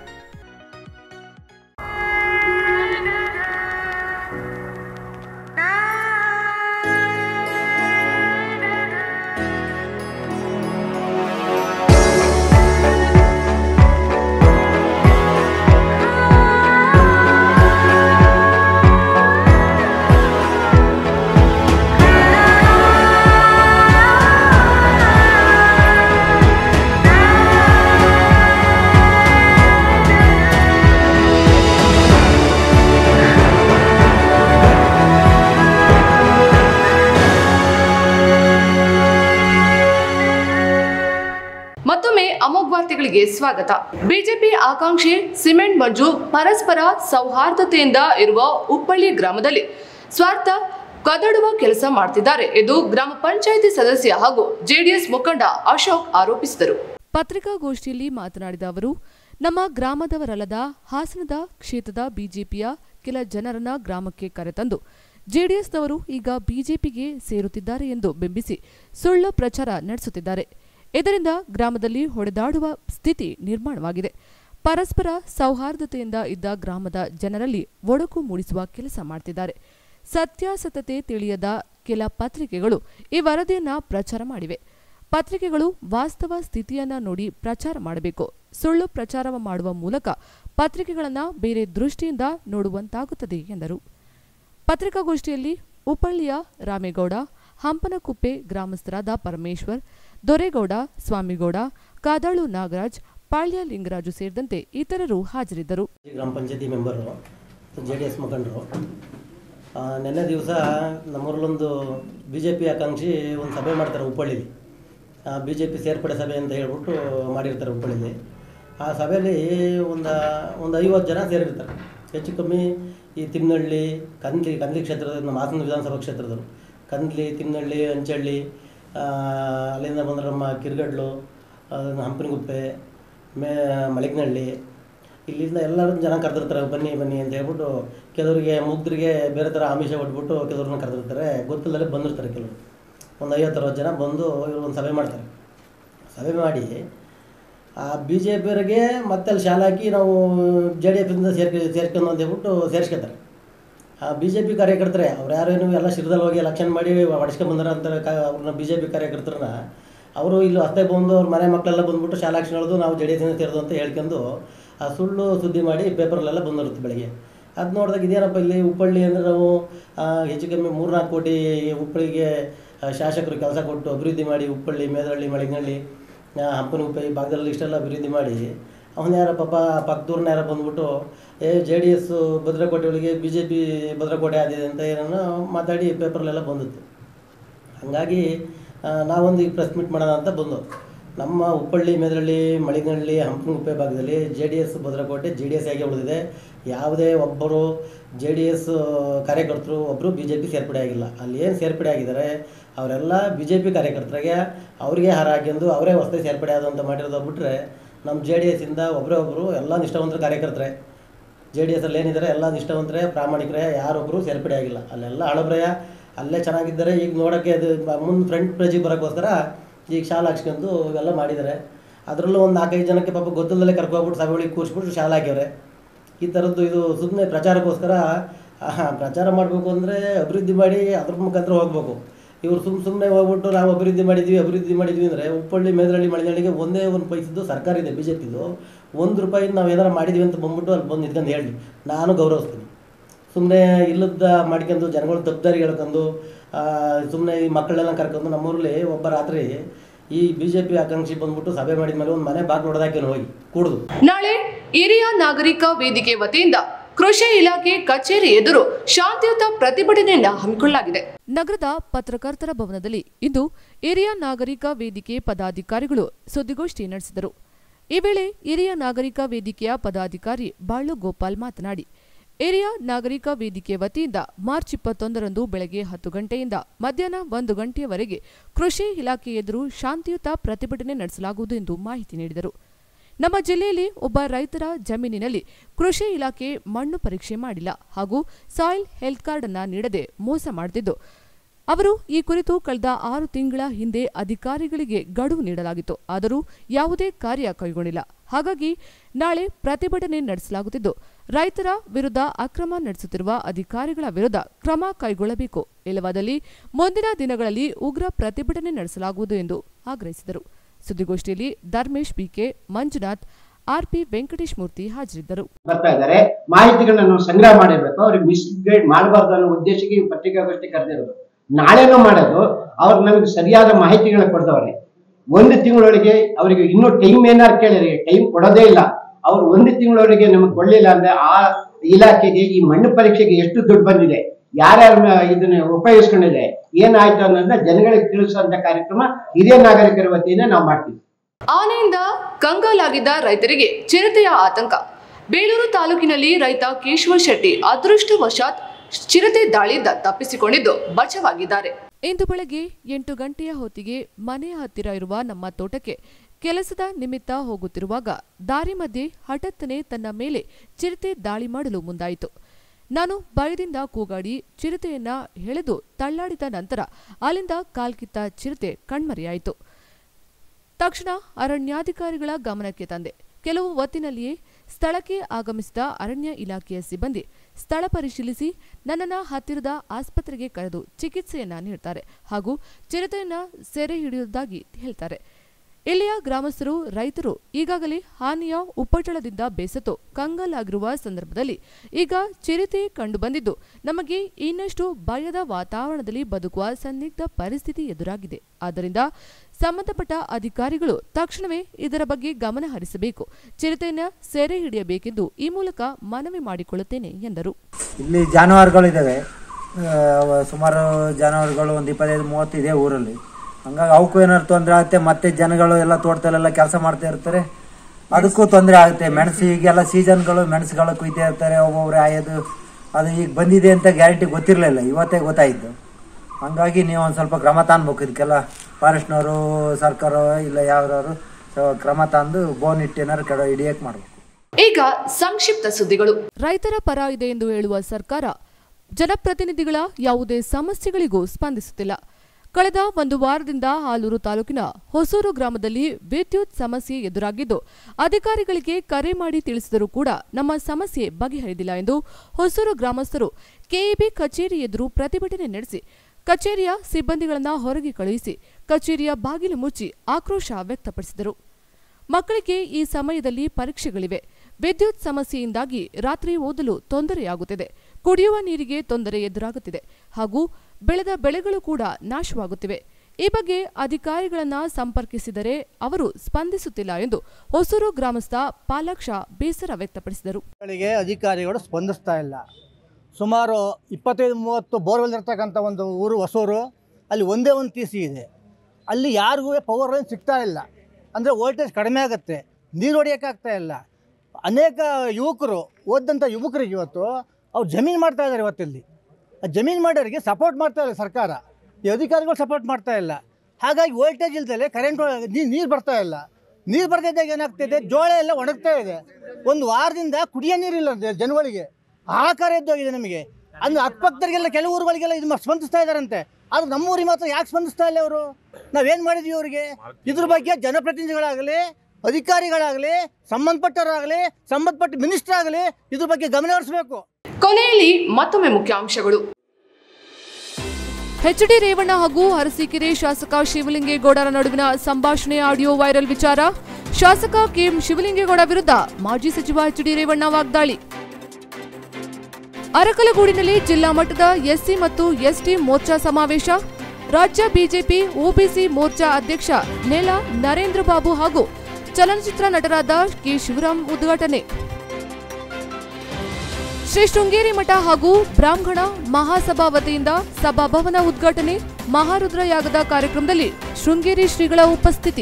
Speaker 1: ಮತ್ತೊಮ್ಮೆ ಅಮೋಘ್ ವಾರ್ತೆಗಳಿಗೆ ಸ್ವಾಗತ ಬಿಜೆಪಿ ಆಕಾಂಕ್ಷಿ ಸಿಮೆಂಟ್ ಮಂಜು ಪರಸ್ಪರ ಸೌಹಾರ್ದತೆಯಿಂದ ಇರುವ ಉಪ್ಪಳ್ಳಿ ಗ್ರಾಮದಲ್ಲಿ ಸ್ವಾರ್ಥ ಕದಡುವ ಕೆಲಸ ಮಾಡ್ತಿದ್ದಾರೆ ಎಂದು ಗ್ರಾಮ ಪಂಚಾಯಿತಿ ಸದಸ್ಯ ಹಾಗೂ ಜೆಡಿಎಸ್ ಮುಖಂಡ ಅಶೋಕ್ ಆರೋಪಿಸಿದರು ಪತ್ರಿಕಾಗೋಷ್ಠಿಯಲ್ಲಿ ಮಾತನಾಡಿದ ಅವರು ನಮ್ಮ ಗ್ರಾಮದವರಲ್ಲದ ಹಾಸನದ ಕ್ಷೇತ್ರದ ಬಿಜೆಪಿಯ ಕೆಲ ಜನರನ್ನ ಗ್ರಾಮಕ್ಕೆ ಕರೆತಂದು ಜೆಡಿಎಸ್ನವರು ಈಗ ಬಿಜೆಪಿಗೆ ಸೇರುತ್ತಿದ್ದಾರೆ ಎಂದು ಬಿಂಬಿಸಿ ಸುಳ್ಳು ಪ್ರಚಾರ ನಡೆಸುತ್ತಿದ್ದಾರೆ ಇದರಿಂದ ಗ್ರಾಮದಲ್ಲಿ ಹೊಡೆದಾಡುವ ಸ್ಥಿತಿ ನಿರ್ಮಾಣವಾಗಿದೆ ಪರಸ್ಪರ ಸೌಹಾರ್ದತೆಯಿಂದ ಇದ್ದ ಗ್ರಾಮದ ಜನರಲ್ಲಿ ಒಡಕು ಮೂಡಿಸುವ ಕೆಲಸ ಮಾಡ್ತಿದ್ದಾರೆ ಸತ್ಯಾಸತತೆ ತಿಳಿಯದ ಕೆಲ ಪತ್ರಿಕೆಗಳು ಈ ವರದಿಯನ್ನ ಪ್ರಚಾರ ಮಾಡಿವೆ ಪತ್ರಿಕೆಗಳು ವಾಸ್ತವ ಸ್ಥಿತಿಯನ್ನ ನೋಡಿ ಪ್ರಚಾರ ಮಾಡಬೇಕು ಸುಳ್ಳು ಪ್ರಚಾರ ಮಾಡುವ ಮೂಲಕ ಪತ್ರಿಕೆಗಳನ್ನ ಬೇರೆ ದೃಷ್ಟಿಯಿಂದ ನೋಡುವಂತಾಗುತ್ತದೆ ಎಂದರು ಪತ್ರಿಕಾಗೋಷ್ಠಿಯಲ್ಲಿ ಉಪ್ಪಳ್ಳಿಯ ರಾಮೇಗೌಡ ಹಂಪನಕುಪ್ಪೆ ಗ್ರಾಮಸ್ಥರಾದ ಪರಮೇಶ್ವರ್ ದೊರೆಗೌಡ ಸ್ವಾಮಿಗೌಡ ಕಾದಾಳು ನಾಗರಾಜ್ ಪಾಳ್ಯ ಲಿಂಗರಾಜು ಸೇರಿದಂತೆ ಇತರರು ಹಾಜರಿದ್ದರು
Speaker 8: ಗ್ರಾಮ panchayati member J D S ಮುಖಂಡರು ಆ, ನೆನ್ನೆ ದಿವಸ ನಮ್ಮೂರಲ್ಲೊಂದು ಬಿ ಜೆ ಪಿ ಆಕಾಂಕ್ಷಿ ಒಂದು ಸಭೆ ಮಾಡ್ತಾರೆ ಹುಬ್ಬಳ್ಳಿಲಿ ಬಿ ಜೆ ಪಿ ಸೇರ್ಪಡೆ ಸಭೆ ಅಂತ ಹೇಳ್ಬಿಟ್ಟು ಮಾಡಿರ್ತಾರೆ ಹುಬ್ಬಳ್ಳಿಲಿ ಆ ಸಭೆಯಲ್ಲಿ ಒಂದು ಒಂದು ಐವತ್ತು ಜನ ಸೇರಿರ್ತಾರೆ ಹೆಚ್ಚು ಕಮ್ಮಿ ಈ ತಿಮ್ಮನಹಳ್ಳಿ ಕಂದ್ಲಿ ಕಂದ್ಲಿ ಕ್ಷೇತ್ರದ ನಮ್ಮ ಹಾಸನ ವಿಧಾನಸಭಾ ಕ್ಷೇತ್ರದವರು ಕಂದ್ಲಿ ತಿಮ್ಮನಹಳ್ಳಿ ಅಂಚಳ್ಳಿ ಆ, ಅಲ್ಲಿಂದ ಬಂದ್ರೆ ನಮ್ಮ ಕಿರ್ಗಡ್ಲು ಆ, ಹಂಪನಗುಪ್ಪೆ ಮೇ ಮಳಿಗ್ನಹಳ್ಳಿ ಇಲ್ಲಿಂದ ಎಲ್ಲರೂ ಜನ ಕರೆದಿರ್ತಾರೆ ಬನ್ನಿ ಬನ್ನಿ ಅಂತ ಹೇಳ್ಬಿಟ್ಟು ಕೆಲವರಿಗೆ ಮುಗ್ಧರಿಗೆ ಬೇರೆ ಥರ ಆಮಿಷ ಹೊಟ್ಬಿಟ್ಟು ಕೆಲವ್ರನ್ನ ಕರೆದಿರ್ತಾರೆ ಗೊತ್ತಿಲ್ಲದೆ ಬಂದಿರ್ತಾರೆ ಕೆಲವರು ಒಂದು ಐವತ್ತು ಅರವತ್ತು ಜನ ಬಂದು ಇವರು ಒಂದು ಸಭೆ ಮಾಡ್ತಾರೆ ಸಭೆ ಮಾಡಿ ಆ ಬಿ ಜೆ ಪಿಯವರಿಗೆ ಮತ್ತೆ ಅಲ್ಲಿ ಶಾಲೆ ಹಾಕಿ ನಾವು ಜೆ ಡಿ ಎಫ್ನಿಂದ ಸೇರ್ಕ ಸೇರ್ಕೊಂಡು ಅಂತ ಹೇಳ್ಬಿಟ್ಟು ಸೇರಿಸ್ಕೊತಾರೆ ಆ ಬಿ ಜೆ ಪಿ ಕಾರ್ಯಕರ್ತರೆ ಅವ್ರು ಯಾರೇನು ಎಲ್ಲ ಶಿರದಲ್ಲಿ ಹೋಗಿ ಎಲೆಕ್ಷನ್ ಮಾಡಿ ಹೊಡಿಸ್ಕೊಂಡ್ ಬಂದಾರ ಅಂತ ಕ ಅವ್ರನ್ನ ಬಿ ಜೆ ಪಿ ಕಾರ್ಯಕರ್ತರನ್ನ ಅವರು ಇಲ್ಲಿ ಹೊಸ್ತೆ ಬಂದು ಅವ್ರ ಮನೆ ಮಕ್ಕಳೆಲ್ಲ ಬಂದ್ಬಿಟ್ಟು ಶಾಲಾ ಹೇಳೋದು ನಾವು ಜೆ ಡಿ ಎಸ್ಸಿಂದ ಸೇರಿದು ಅಂತ ಹೇಳ್ಕೊಂಡು ಆ ಸುಳ್ಳು ಸುದ್ದಿ ಮಾಡಿ ಪೇಪರಲ್ಲೆಲ್ಲ ಬಂದಿರುತ್ತೆ ಬೆಳಗ್ಗೆ ಅದು ನೋಡಿದಾಗ ಇದೇನಪ್ಪ ಇಲ್ಲಿ ಹುಬ್ಬಳ್ಳಿ ಅಂದರೆ ನಾವು ಆ, ಹೆಚ್ಚು ಕಮ್ಮಿ ಮೂರ್ನಾಲ್ಕು ಕೋಟಿ ಹುಬ್ಬಳ್ಳಿಗೆ ಆ, ಶಾಸಕರು ಕೆಲಸ ಕೊಟ್ಟು ಅಭಿವೃದ್ಧಿ ಮಾಡಿ ಹುಬ್ಬಳ್ಳಿ ಮೇದಹಳ್ಳಿ ಮಳಿಗನಹಳ್ಳಿ ಹಂಪನಗುಪ್ಪೆ ಈ ಭಾಗದಲ್ಲಿ ಇಷ್ಟೆಲ್ಲ ಅಭಿವೃದ್ಧಿ ಮಾಡಿ ಅವನು ಯಾರ ಪಾಪ ಪಕ್ಕದೂರ್ನ ಯಾರೋ ಬಂದ್ಬಿಟ್ಟು ಏ ಜೆ ಡಿ ಎಸ್ ಭದ್ರಕೋಟೆ ಒಳಗೆ ಬಿ ಜೆ ಪಿ ಭದ್ರಕೋಟೆ ಆದಿದೆ ಅಂತ ಏನೋ ಮಾತಾಡಿ ಪೇಪರ್ಲೆಲ್ಲ ಬಂದಿತ್ತು ಹಾಗಾಗಿ ಆ, ನಾವೊಂದು ಈಗ ಪ್ರೆಸ್ ಮೀಟ್ ಮಾಡೋಣ ಅಂತ ಬಂದು ನಮ್ಮ ಹುಬ್ಬಳ್ಳಿ ಮೇದಹಳ್ಳಿ ಮಳಿಗನಹಳ್ಳಿ ಹಂಪನಗುಪ್ಪೆ ಭಾಗದಲ್ಲಿ ಜೆ ಡಿ ಎಸ್ ಭದ್ರಕೋಟೆ ಜೆ ಡಿ ಎಸ್ ಆಗಿ ಉಳಿದಿದೆ ಯಾವುದೇ ಒಬ್ಬರು ಜೆ ಡಿ ಎಸ್ ಕಾರ್ಯಕರ್ತರು ಒಬ್ಬರು ಬಿ ಜೆ ಪಿ ಸೇರ್ಪಡೆ ಆಗಿಲ್ಲ ಅಲ್ಲಿ ಏನು ಸೇರ್ಪಡೆ ಆಗಿದ್ದಾರೆ ಅವರೆಲ್ಲ ಬಿ ಜೆ ಪಿ ಕಾರ್ಯಕರ್ತರಿಗೆ ಅವರಿಗೆ ಹಾರ ಹಾಕ್ಯಂದು ಅವರೇ ಹೊಸದಾಗಿ ಸೇರ್ಪಡೆ ಆದಂತ ಮಾಡಿರೋದು ಬಿಟ್ಟರೆ ನಮ್ಮ ಜೆ ಡಿ ಎಸ್ಸಿಂದ ಒಬ್ಬರೇ ಒಬ್ಬರು ಎಲ್ಲ ನಿಷ್ಠಾವಂತರ ಕಾರ್ಯಕರ್ತರೆ ಜೆ ಡಿ ಎಸ್ ಅಲ್ಲಿ ಏನಿದ್ದಾರೆ ಎಲ್ಲ ನಿಷ್ಠಾವಂತರೇ ಪ್ರಾಮಾಣಿಕರೇ ಯಾರೊಬ್ಬರು ಸೇರ್ಪಡೆ ಆಗಿಲ್ಲ ಅಲ್ಲೆಲ್ಲ ಹಳಬ್ರಯ ಅಲ್ಲೇ ಚೆನ್ನಾಗಿದ್ದಾರೆ ಈಗ ನೋಡೋಕ್ಕೆ ಅದು ಮುಂದೆ ಫ್ರಂಟ್ ಪೇಜಿಗೆ ಬರೋಕ್ಕೋಸ್ಕರ ಈಗ ಶಾಲೆ ಹಾಕ್ಸ್ಕೊಂಡು ಇವೆಲ್ಲ ಮಾಡಿದ್ದಾರೆ ಅದರಲ್ಲೂ ಒಂದು ನಾಲ್ಕೈದು ಜನಕ್ಕೆ ಪಾಪ ಗೊತ್ತಿಲ್ಲದಲ್ಲೇ ಕರ್ಕೊಬಿಟ್ಟು ಸಭೆ ಒಳಗೆ ಕೂರಿಸ್ಬಿಟ್ಟು ಶಾಲೆ ಹಾಕ್ಯವ್ರೆ ಈ ಥರದ್ದು ಇದು ಸುಮ್ಮನೆ ಪ್ರಚಾರಕ್ಕೋಸ್ಕರ ಆಹಾ, ಪ್ರಚಾರ ಮಾಡಬೇಕು ಅಂದರೆ ಅಭಿವೃದ್ಧಿ ಮಾಡಿ ಅದ್ರ ಮುಖಾಂತರ ಹೋಗ್ಬೇಕು ಇವ್ರು ಸುಮ್ಮ ಸುಮ್ಮನೆ ಹೋಗ್ಬಿಟ್ಟು ನಾವು ಅಭಿವೃದ್ಧಿ ಮಾಡಿದ್ವಿ ಅಭಿವೃದ್ಧಿ ಮಾಡಿದ್ವಿ ಅಂದರೆ ಉಪ್ಪಳ್ಳಿ ಮೇದರಳ್ಳಿ ಮಳೆನಳ್ಳಿಗೆ ಒಂದೇ ಒಂದು ಪೈಸದ್ದು ಸರ್ಕಾರ ಇದೆ ಬಿ ಜೆ ಪಿದು ಒಂದು ರೂಪಾಯಿ ನಾವು ಏನಾರು ಮಾಡಿದ್ವಿ ಅಂತ ಬಂದ್ಬಿಟ್ಟು ಅಲ್ಲಿ ಬಂದು ನಿಂತ್ಕೊಂಡು ಹೇಳಿ ನಾನು ಗೌರವಿಸ್ತೀನಿ ಸುಮ್ಮನೆ ಇಲ್ಲದ ಮಾಡ್ಕೊಂಡು ಜನಗಳು ತಪ್ಪದಾರಿ ಹೇಳ್ಕೊಂಡು ಸುಮ್ಮನೆ ಈ ಮಕ್ಕಳೆಲ್ಲ ಕರ್ಕೊಂಡು ನಮ್ಮೂರಲ್ಲಿ ಒಬ್ಬ ರಾತ್ರಿ ಈ ಬಿ ಜೆ ಪಿ ಆಕಾಂಕ್ಷಿ ಬಂದ್ಬಿಟ್ಟು ಸಭೆ ಮಾಡಿದ ಮೇಲೆ ಒಂದು ಮನೆ ಬಾಗಿಲು ಹೊಡೆದಾಕೇನು ಹೋಗಿ ಕುಡ್ದು
Speaker 1: ನಾಳೆ ಹಿರಿಯ ನಾಗರಿಕ ವೇದಿಕೆ ವತಿಯಿಂದ ಕೃಷಿ ಇಲಾಖೆ ಕಚೇರಿ ಎದುರು ಶಾಂತಿಯುತ ಪ್ರತಿಭಟನೆಯನ್ನ ಹಮ್ಮಿಕೊಳ್ಳಲಾಗಿದೆ ನಗರದ ಪತ್ರಕರ್ತರ ಭವನದಲ್ಲಿ ಇಂದು ಹಿರಿಯ ನಾಗರಿಕ ವೇದಿಕೆ ಪದಾಧಿಕಾರಿಗಳು ಸುದ್ದಿಗೋಷ್ಠಿ ನಡೆಸಿದರು ಈ ವೇಳೆ ಹಿರಿಯ ನಾಗರಿಕ ವೇದಿಕೆಯ ಪದಾಧಿಕಾರಿ ಬಾಳು ಗೋಪಾಲ್ ಮಾತನಾಡಿ ಹಿರಿಯ ನಾಗರಿಕ ವೇದಿಕೆ ವತಿಯಿಂದ ಮಾರ್ಚ್ ಇಪ್ಪತ್ತೊಂದರಂದು ಬೆಳಗ್ಗೆ ಹತ್ತು ಗಂಟೆಯಿಂದ ಮಧ್ಯಾಹ್ನ ಒಂದು ಗಂಟೆಯವರೆಗೆ ಕೃಷಿ ಇಲಾಖೆ ಎದುರು ಶಾಂತಿಯುತ ಪ್ರತಿಭಟನೆ ನಡೆಸಲಾಗುವುದು ಎಂದು ಮಾಹಿತಿ ನೀಡಿದರು ನಮ್ಮ ಜಿಲ್ಲೆಯಲ್ಲಿ ಒಬ್ಬ ರೈತರ ಜಮೀನಿನಲ್ಲಿ ಕೃಷಿ ಇಲಾಖೆ ಮಣ್ಣು ಪರೀಕ್ಷೆ ಮಾಡಿಲ್ಲ ಹಾಗೂ ಸಾಯಿಲ್ ಹೆಲ್ತ್ ಕಾರ್ಡ್ ಅನ್ನ ನೀಡದೆ ಮೋಸ ಮಾಡುತ್ತಿದ್ದು ಅವರು ಈ ಕುರಿತು ಕಳೆದ ಆರು ತಿಂಗಳ ಹಿಂದೆ ಅಧಿಕಾರಿಗಳಿಗೆ ಗಡುವು ನೀಡಲಾಗಿತ್ತು ಆದರೂ ಯಾವುದೇ ಕಾರ್ಯ ಕೈಗೊಂಡಿಲ್ಲ ಹಾಗಾಗಿ ನಾಳೆ ಪ್ರತಿಭಟನೆ ನಡೆಸಲಾಗುತ್ತಿದ್ದು ರೈತರ ವಿರುದ್ಧ ಅಕ್ರಮ ನಡೆಸುತ್ತಿರುವ ಅಧಿಕಾರಿಗಳ ವಿರುದ್ಧ ಕ್ರಮ ಕೈಗೊಳ್ಳಬೇಕು ಇಲ್ಲವಾದಲ್ಲಿ ಮುಂದಿನ ದಿನಗಳಲ್ಲಿ ಉಗ್ರ ಪ್ರತಿಭಟನೆ ನಡೆಸಲಾಗುವುದು ಎಂದು ಆಗ್ರಹಿಸಿದರು ಸುದ್ದಿಗೋಷ್ಠಿಯಲ್ಲಿ ಧರ್ಮೇಶ್ ಬಿಕೆ ಮಂಜುನಾಥ್ ಆರ್ಪಿ ವೆಂಕಟೇಶ್ ಮೂರ್ತಿ ಹಾಜರಿದ್ದರು
Speaker 10: ಬರ್ತಾ ಇದ್ದಾರೆ ಮಾಹಿತಿಗಳನ್ನ ನಾವು ಸಂಗ್ರಹ ಮಾಡಿರ್ಬೇಕು ಅವ್ರಿಗೆ ಮಿಸ್ಗೈಡ್ ಮಾಡಬಾರ್ದು ಅನ್ನೋ ಉದ್ದೇಶಕ್ಕೆ ಈ ಪತ್ರಿಕಾಗೋಷ್ಠಿ ಕರೆದಿರೋದು ನಾಳೆನೂ ಮಾಡೋದು ಅವ್ರು ನಮಗೆ ಸರಿಯಾದ ಮಾಹಿತಿಗಳನ್ನ ಕೊಡ್ದವ್ರೆ ಒಂದು ತಿಂಗಳೊಳಗೆ ಅವರಿಗೆ ಇನ್ನೂ ಟೈಮ್ ಏನಾರು ಕೇಳಿರಿ ಟೈಮ್ ಕೊಡೋದೇ ಇಲ್ಲ ಅವ್ರು ಒಂದು ತಿಂಗಳೊಳಗೆ ನಮಗೆ ಕೊಡ್ಲಿಲ್ಲ ಅಂದ್ರೆ ಆ ಇಲಾಖೆಗೆ ಈ ಮಣ್ಣು ಪರೀಕ್ಷೆಗೆ ಎಷ್ಟು ದುಡ್ಡು ಬಂದಿದೆ ಯಾರ್ಯಾರು ಮ- ಇದನ್ನ ಉಪಯೋಗಿಸ್ಕೊಂಡಿದೆ ಏನಾಯ್ತು ಅನ್ನೋದನ್ನ ಜನಗಳಿಗೆ ತಿಳಿಸುವಂತ ಕಾರ್ಯಕ್ರಮ ಹಿರಿಯ ನಾಗರಿಕರ ವತಿಯಿಂದ ನಾವು ಮಾಡ್ತೀವಿ
Speaker 1: ಆನೆಯಿಂದ ಕಂಗಾಲಾಗಿದ್ದ ರೈತರಿಗೆ ಚಿರತೆಯ ಆತಂಕ ಬೇಲೂರು ತಾಲೂಕಿನಲ್ಲಿ ರೈತ ಕೇಶವ ಶೆಟ್ಟಿ ಅದೃಷ್ಟವಶಾತ್ ಚಿರತೆ ದಾಳಿಯಿಂದ ತಪ್ಪಿಸಿಕೊಂಡಿದ್ದು ಬಚಾವಾಗಿದ್ದಾರೆ ಇಂದು ಬೆಳಗ್ಗೆ ಎಂಟು ಗಂಟೆಯ ಹೊತ್ತಿಗೆ ಮನೆಯ ಹತ್ತಿರ ಇರುವ ನಮ್ಮ ತೋಟಕ್ಕೆ ಕೆಲಸದ ನಿಮಿತ್ತ ಹೋಗುತ್ತಿರುವಾಗ ದಾರಿ ಮಧ್ಯೆ ಹಠಾತ್ತನೆ ತನ್ನ ಮೇಲೆ ಚಿರತೆ ದಾಳಿ ಮಾಡಲು ಮುಂದಾಯಿತು ನಾನು ಭಯದಿಂದ ಕೂಗಾಡಿ ಚಿರತೆಯನ್ನ ಎಳೆದು ತಳ್ಳಾಡಿದ ನಂತರ ಅಲ್ಲಿಂದ ಕಾಲ್ಕಿತ್ತ ಚಿರತೆ ಕಣ್ಮರೆಯಾಯಿತು ತಕ್ಷಣ ಅರಣ್ಯಾಧಿಕಾರಿಗಳ ಗಮನಕ್ಕೆ ತಂದೆ ಕೆಲವು ಹೊತ್ತಿನಲ್ಲಿಯೇ ಸ್ಥಳಕ್ಕೆ ಆಗಮಿಸಿದ ಅರಣ್ಯ ಇಲಾಖೆಯ ಸಿಬ್ಬಂದಿ ಸ್ಥಳ ಪರಿಶೀಲಿಸಿ ನನ್ನನ್ನು ಹತ್ತಿರದ ಆಸ್ಪತ್ರೆಗೆ ಕರೆದು ಚಿಕಿತ್ಸೆಯನ್ನ ನೀಡ್ತಾರೆ ಹಾಗೂ ಚಿರತೆಯನ್ನ ಸೆರೆ ಹಿಡಿಯುವುದಾಗಿ ಹೇಳ್ತಾರೆ ಇಲ್ಲಿಯ ಗ್ರಾಮಸ್ಥರು ರೈತರು ಈಗಾಗಲೇ ಹಾನಿಯ ಉಪ್ಪಟಳದಿಂದ ಬೇಸತ್ತು ಕಂಗಾಲಾಗಿರುವ ಸಂದರ್ಭದಲ್ಲಿ ಈಗ ಚಿರತೆ ಕಂಡುಬಂದಿದ್ದು ನಮಗೆ ಇನ್ನಷ್ಟು ಭಯದ ವಾತಾವರಣದಲ್ಲಿ ಬದುಕುವ ಸಂದಿಗ್ಧ ಪರಿಸ್ಥಿತಿ ಎದುರಾಗಿದೆ ಆದ್ದರಿಂದ ಸಂಬಂಧಪಟ್ಟ ಅಧಿಕಾರಿಗಳು ತಕ್ಷಣವೇ ಇದರ ಬಗ್ಗೆ ಗಮನ ಹರಿಸಬೇಕು ಚಿರತೆಯನ್ನು ಸೆರೆ ಹಿಡಿಯಬೇಕೆಂದು ಈ ಮೂಲಕ ಮನವಿ ಮಾಡಿಕೊಳ್ಳುತ್ತೇನೆ ಎಂದರು
Speaker 11: ಇಲ್ಲಿ ಜಾನುವಾರುಗಳಿದ್ದಾವೆ ಆ, ಸುಮಾರು ಜಾನುವಾರುಗಳು ಒಂದು ಇಪ್ಪತ್ತೈದು ಮೂವತ್ತು ಇದೆ ಊರಲ್ಲಿ ಹಂಗಾಗಿ ಅವಕ್ಕೂ ಏನಾದ್ರು ತೊಂದರೆ ಆಗುತ್ತೆ ಮತ್ತೆ ಜನಗಳು ಎಲ್ಲ ತೋಟದಲ್ಲೆಲ್ಲ ಕೆಲಸ ಮಾಡ್ತಾ ಇರ್ತಾರೆ ಅದಕ್ಕೂ ತೊಂದರೆ ಆಗುತ್ತೆ ಮೆಣಸು ಈಗೆಲ್ಲ ಸೀಸನ್ಗಳು ಮೆಣಸುಗಳು ಕುಯ್ತಾ ಇರ್ತಾರೆ ಒಬ್ಬೊಬ್ರು ಆಯೋದು ಅದು ಈಗ ಬಂದಿದೆ ಅಂತ ಗ್ಯಾರಂಟಿ ಗೊತ್ತಿರಲಿಲ್ಲ ಇವತ್ತೇ ಗೊತ್ತಾಯಿತು ಹಂಗಾಗಿ ನೀವು ಒಂದು ಸ್ವಲ್ಪ ಕ್ರಮ ತಾನ್ಬೇಕು ಇದಕ್ಕೆಲ್ಲ ಫಾರೆಸ್ಟ್ನವರು ಸರ್ಕಾರ ಇಲ್ಲ ಯಾವ್ದಾದ್ರು ಸೊ ಕ್ರಮ ತಂದು ಬೋನ್ ಇಟ್ಟು ಏನಾದ್ರು ಕಡೆ ಹಿಡಿಯಕ್ಕೆ ಮಾಡಬೇಕು
Speaker 1: ಈಗ ಸಂಕ್ಷಿಪ್ತ ಸುದ್ದಿಗಳು ರೈತರ ಪರ ಇದೆ ಎಂದು ಹೇಳುವ ಸರ್ಕಾರ ಜನಪ್ರತಿನಿಧಿಗಳ ಯಾವುದೇ ಸಮಸ್ಯೆಗಳಿಗೂ ಸ್ಪಂದಿಸುತ್ತಿಲ್ಲ ಕಳೆದ ಒಂದು ವಾರದಿಂದ ಆಲೂರು ತಾಲೂಕಿನ ಹೊಸೂರು ಗ್ರಾಮದಲ್ಲಿ ವಿದ್ಯುತ್ ಸಮಸ್ಯೆ ಎದುರಾಗಿದ್ದು ಅಧಿಕಾರಿಗಳಿಗೆ ಕರೆ ಮಾಡಿ ತಿಳಿಸಿದರೂ ಕೂಡ ನಮ್ಮ ಸಮಸ್ಯೆ ಬಗೆಹರಿದಿಲ್ಲ ಎಂದು ಹೊಸೂರು ಗ್ರಾಮಸ್ಥರು ಕೆಇಬಿ ಕಚೇರಿ ಎದುರು ಪ್ರತಿಭಟನೆ ನಡೆಸಿ ಕಚೇರಿಯ ಸಿಬ್ಬಂದಿಗಳನ್ನು ಹೊರಗೆ ಕಳುಹಿಸಿ ಕಚೇರಿಯ ಬಾಗಿಲು ಮುಚ್ಚಿ ಆಕ್ರೋಶ ವ್ಯಕ್ತಪಡಿಸಿದರು ಮಕ್ಕಳಿಗೆ ಈ ಸಮಯದಲ್ಲಿ ಪರೀಕ್ಷೆಗಳಿವೆ ವಿದ್ಯುತ್ ಸಮಸ್ಯೆಯಿಂದಾಗಿ ರಾತ್ರಿ ಓದಲು ತೊಂದರೆಯಾಗುತ್ತಿದೆ ಕುಡಿಯುವ ನೀರಿಗೆ ತೊಂದರೆ ಎದುರಾಗುತ್ತಿದೆ ಹಾಗೂ ಬೆಳೆದ ಬೆಳೆಗಳು ಕೂಡ ನಾಶವಾಗುತ್ತಿವೆ ಈ ಬಗ್ಗೆ ಅಧಿಕಾರಿಗಳನ್ನ ಸಂಪರ್ಕಿಸಿದರೆ ಅವರು ಸ್ಪಂದಿಸುತ್ತಿಲ್ಲ ಎಂದು ಹೊಸೂರು ಗ್ರಾಮಸ್ಥ ಪಾಲಾಕ್ಷ ಬೇಸರ ವ್ಯಕ್ತಪಡಿಸಿದರು
Speaker 12: ಗಳಿಗೆ ಅಧಿಕಾರಿಗಳು ಸ್ಪಂದಿಸ್ತಾ ಇಲ್ಲ ಸುಮಾರು ಇಪ್ಪತ್ತೈದು ಮೂವತ್ತು ಬೋರ್ವೆಲ್ ಇರ್ತಕ್ಕಂಥ ಒಂದು ಊರು ಹೊಸೂರು ಅಲ್ಲಿ ಒಂದೇ ಒಂದು ಟಿ ಸಿ ಇದೆ ಅಲ್ಲಿ ಯಾರಿಗೂ ಪವರ್ ಲೈನ್ ಸಿಗ್ತಾ ಇಲ್ಲ ಅಂದರೆ ವೋಲ್ಟೇಜ್ ಕಡಿಮೆ ಆಗುತ್ತೆ ನೀರು ಹೊಡಿಯೋಕ್ಕಾಗ್ತಾ ಇಲ್ಲ ಅನೇಕ ಯುವಕರು ಓದಂಥ ಯುವಕರಿಗೆ ಇವತ್ತು ಅವ್ರು ಜಮೀನು ಮಾಡ್ತಾ ಇದ್ದಾರೆ ಇವತ್ತಿಲ್ಲಿ ಆ ಜಮೀನು ಮಾಡೋರಿಗೆ ಸಪೋರ್ಟ್ ಮಾಡ್ತಾ ಇಲ್ಲ ಸರ್ಕಾರ ಈ ಅಧಿಕಾರಿಗಳು ಸಪೋರ್ಟ್ ಮಾಡ್ತಾ ಇಲ್ಲ ಹಾಗಾಗಿ ವೋಲ್ಟೇಜ್ ಇಲ್ದಲೆ ಕರೆಂಟ್ ನೀರು ಬರ್ತಾ ಇಲ್ಲ ನೀರು ಬರ್ತಿದ್ದಾಗ ಏನಾಗ್ತಿದೆ ಜೋಳ ಎಲ್ಲ ಒಣಗ್ತಾ ಇದೆ ಒಂದು ವಾರದಿಂದ ಕುಡಿಯೋ ನೀರಿಲ್ಲ ಜ- ಜನಗಳಿಗೆ ಆಕಾರ ಎದ್ದೋಗಿದೆ ನಮಗೆ ಅಂದ್ರೆ ಅಕ್ಕಪಕ್ಕದರಿಗೆಲ್ಲ ಕೆಲವು ಊರುಗಳಿಗೆಲ್ಲ ಇದು ಮ- ಸ್ಪಂದಿಸ್ತಾ ಇದ್ದಾರಂತೆ ಆದ್ರೆ ನಮ್ಮ ಊರಿಗೆ ಮಾತ್ರ ಯಾಕೆ ಸ್ಪಂದಿಸ್ತಾ ಇಲ್ಲ ಅವರು ನಾವೇನು ಮಾಡಿದ್ವಿ ಅವರಿಗೆ ಇದ್ರ ಬಗ್ಗೆ ಜನಪ್ರತಿನಿಧಿಗಳಾಗಲಿ ಅಧಿಕಾರಿಗಳಾಗಲಿ ಸಂಬಂಧಪಟ್ಟವರಾಗಲಿ ಸಂಬಂಧಪಟ್ಟ ಮಿನಿಸ್ಟರ್ ಆಗಲಿ ಇದ್ರ ಬಗ್ಗೆ ಗಮನ ಹರಿಸಬೇಕು
Speaker 1: ಕೊನೆಯಲ್ಲಿ ಮತ್ತೊಮ್ಮೆ ಮುಖ್ಯಾಂಶಗಳು ಎಚ್ಡಿ ರೇವಣ್ಣ ಹಾಗೂ ಅರಸೀಕೆರೆ ಶಾಸಕ ಶಿವಲಿಂಗೇಗೌಡರ ನಡುವಿನ ಸಂಭಾಷಣೆ ಆಡಿಯೋ ವೈರಲ್ ವಿಚಾರ ಶಾಸಕ ಕೆಎಂ ಶಿವಲಿಂಗೇಗೌಡ ವಿರುದ್ಧ ಮಾಜಿ ಸಚಿವ ಎಚ್ಡಿ ರೇವಣ್ಣ ವಾಗ್ದಾಳಿ ಅರಕಲಗೂಡಿನಲ್ಲಿ ಜಿಲ್ಲಾ ಮಟ್ಟದ ಎಸ್ಸಿ ಮತ್ತು ಎಸ್ಟಿ ಮೋರ್ಚಾ ಸಮಾವೇಶ ರಾಜ್ಯ ಬಿಜೆಪಿ ಒಬಿಸಿ ಮೋರ್ಚಾ ಅಧ್ಯಕ್ಷ ನೆಲ ನರೇಂದ್ರ ಬಾಬು ಹಾಗೂ ಚಲನಚಿತ್ರ ನಟರಾದ ಕೆ ಶಿವರಾಮ್ ಉದ್ಘಾಟನೆ ಶ್ರೀ ಶೃಂಗೇರಿ ಮಠ ಹಾಗೂ ಬ್ರಾಹ್ಮಣ ಮಹಾಸಭಾ ವತಿಯಿಂದ ಸಭಾಭವನ ಉದ್ಘಾಟನೆ ಮಹಾರುದ್ರ ಯಾಗದ ಕಾರ್ಯಕ್ರಮದಲ್ಲಿ ಶೃಂಗೇರಿ ಶ್ರೀಗಳ ಉಪಸ್ಥಿತಿ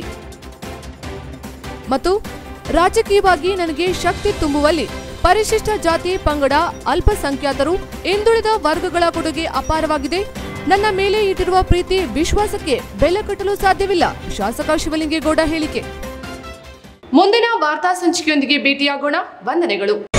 Speaker 1: ಮತ್ತು ರಾಜಕೀಯವಾಗಿ ನನಗೆ ಶಕ್ತಿ ತುಂಬುವಲ್ಲಿ ಪರಿಶಿಷ್ಟ ಜಾತಿ ಪಂಗಡ ಅಲ್ಪಸಂಖ್ಯಾತರು ಹಿಂದುಳಿದ ವರ್ಗಗಳ ಕೊಡುಗೆ ಅಪಾರವಾಗಿದೆ ನನ್ನ ಮೇಲೆ ಇಟ್ಟಿರುವ ಪ್ರೀತಿ ವಿಶ್ವಾಸಕ್ಕೆ ಬೆಲೆ ಕಟ್ಟಲು ಸಾಧ್ಯವಿಲ್ಲ ಶಾಸಕ ಶಿವಲಿಂಗೇಗೌಡ ಹೇಳಿಕೆ ಮುಂದಿನ ವಾರ್ತಾ ಸಂಚಿಕೆಯೊಂದಿಗೆ ಭೇಟಿಯಾಗೋಣ ವಂದನೆಗಳು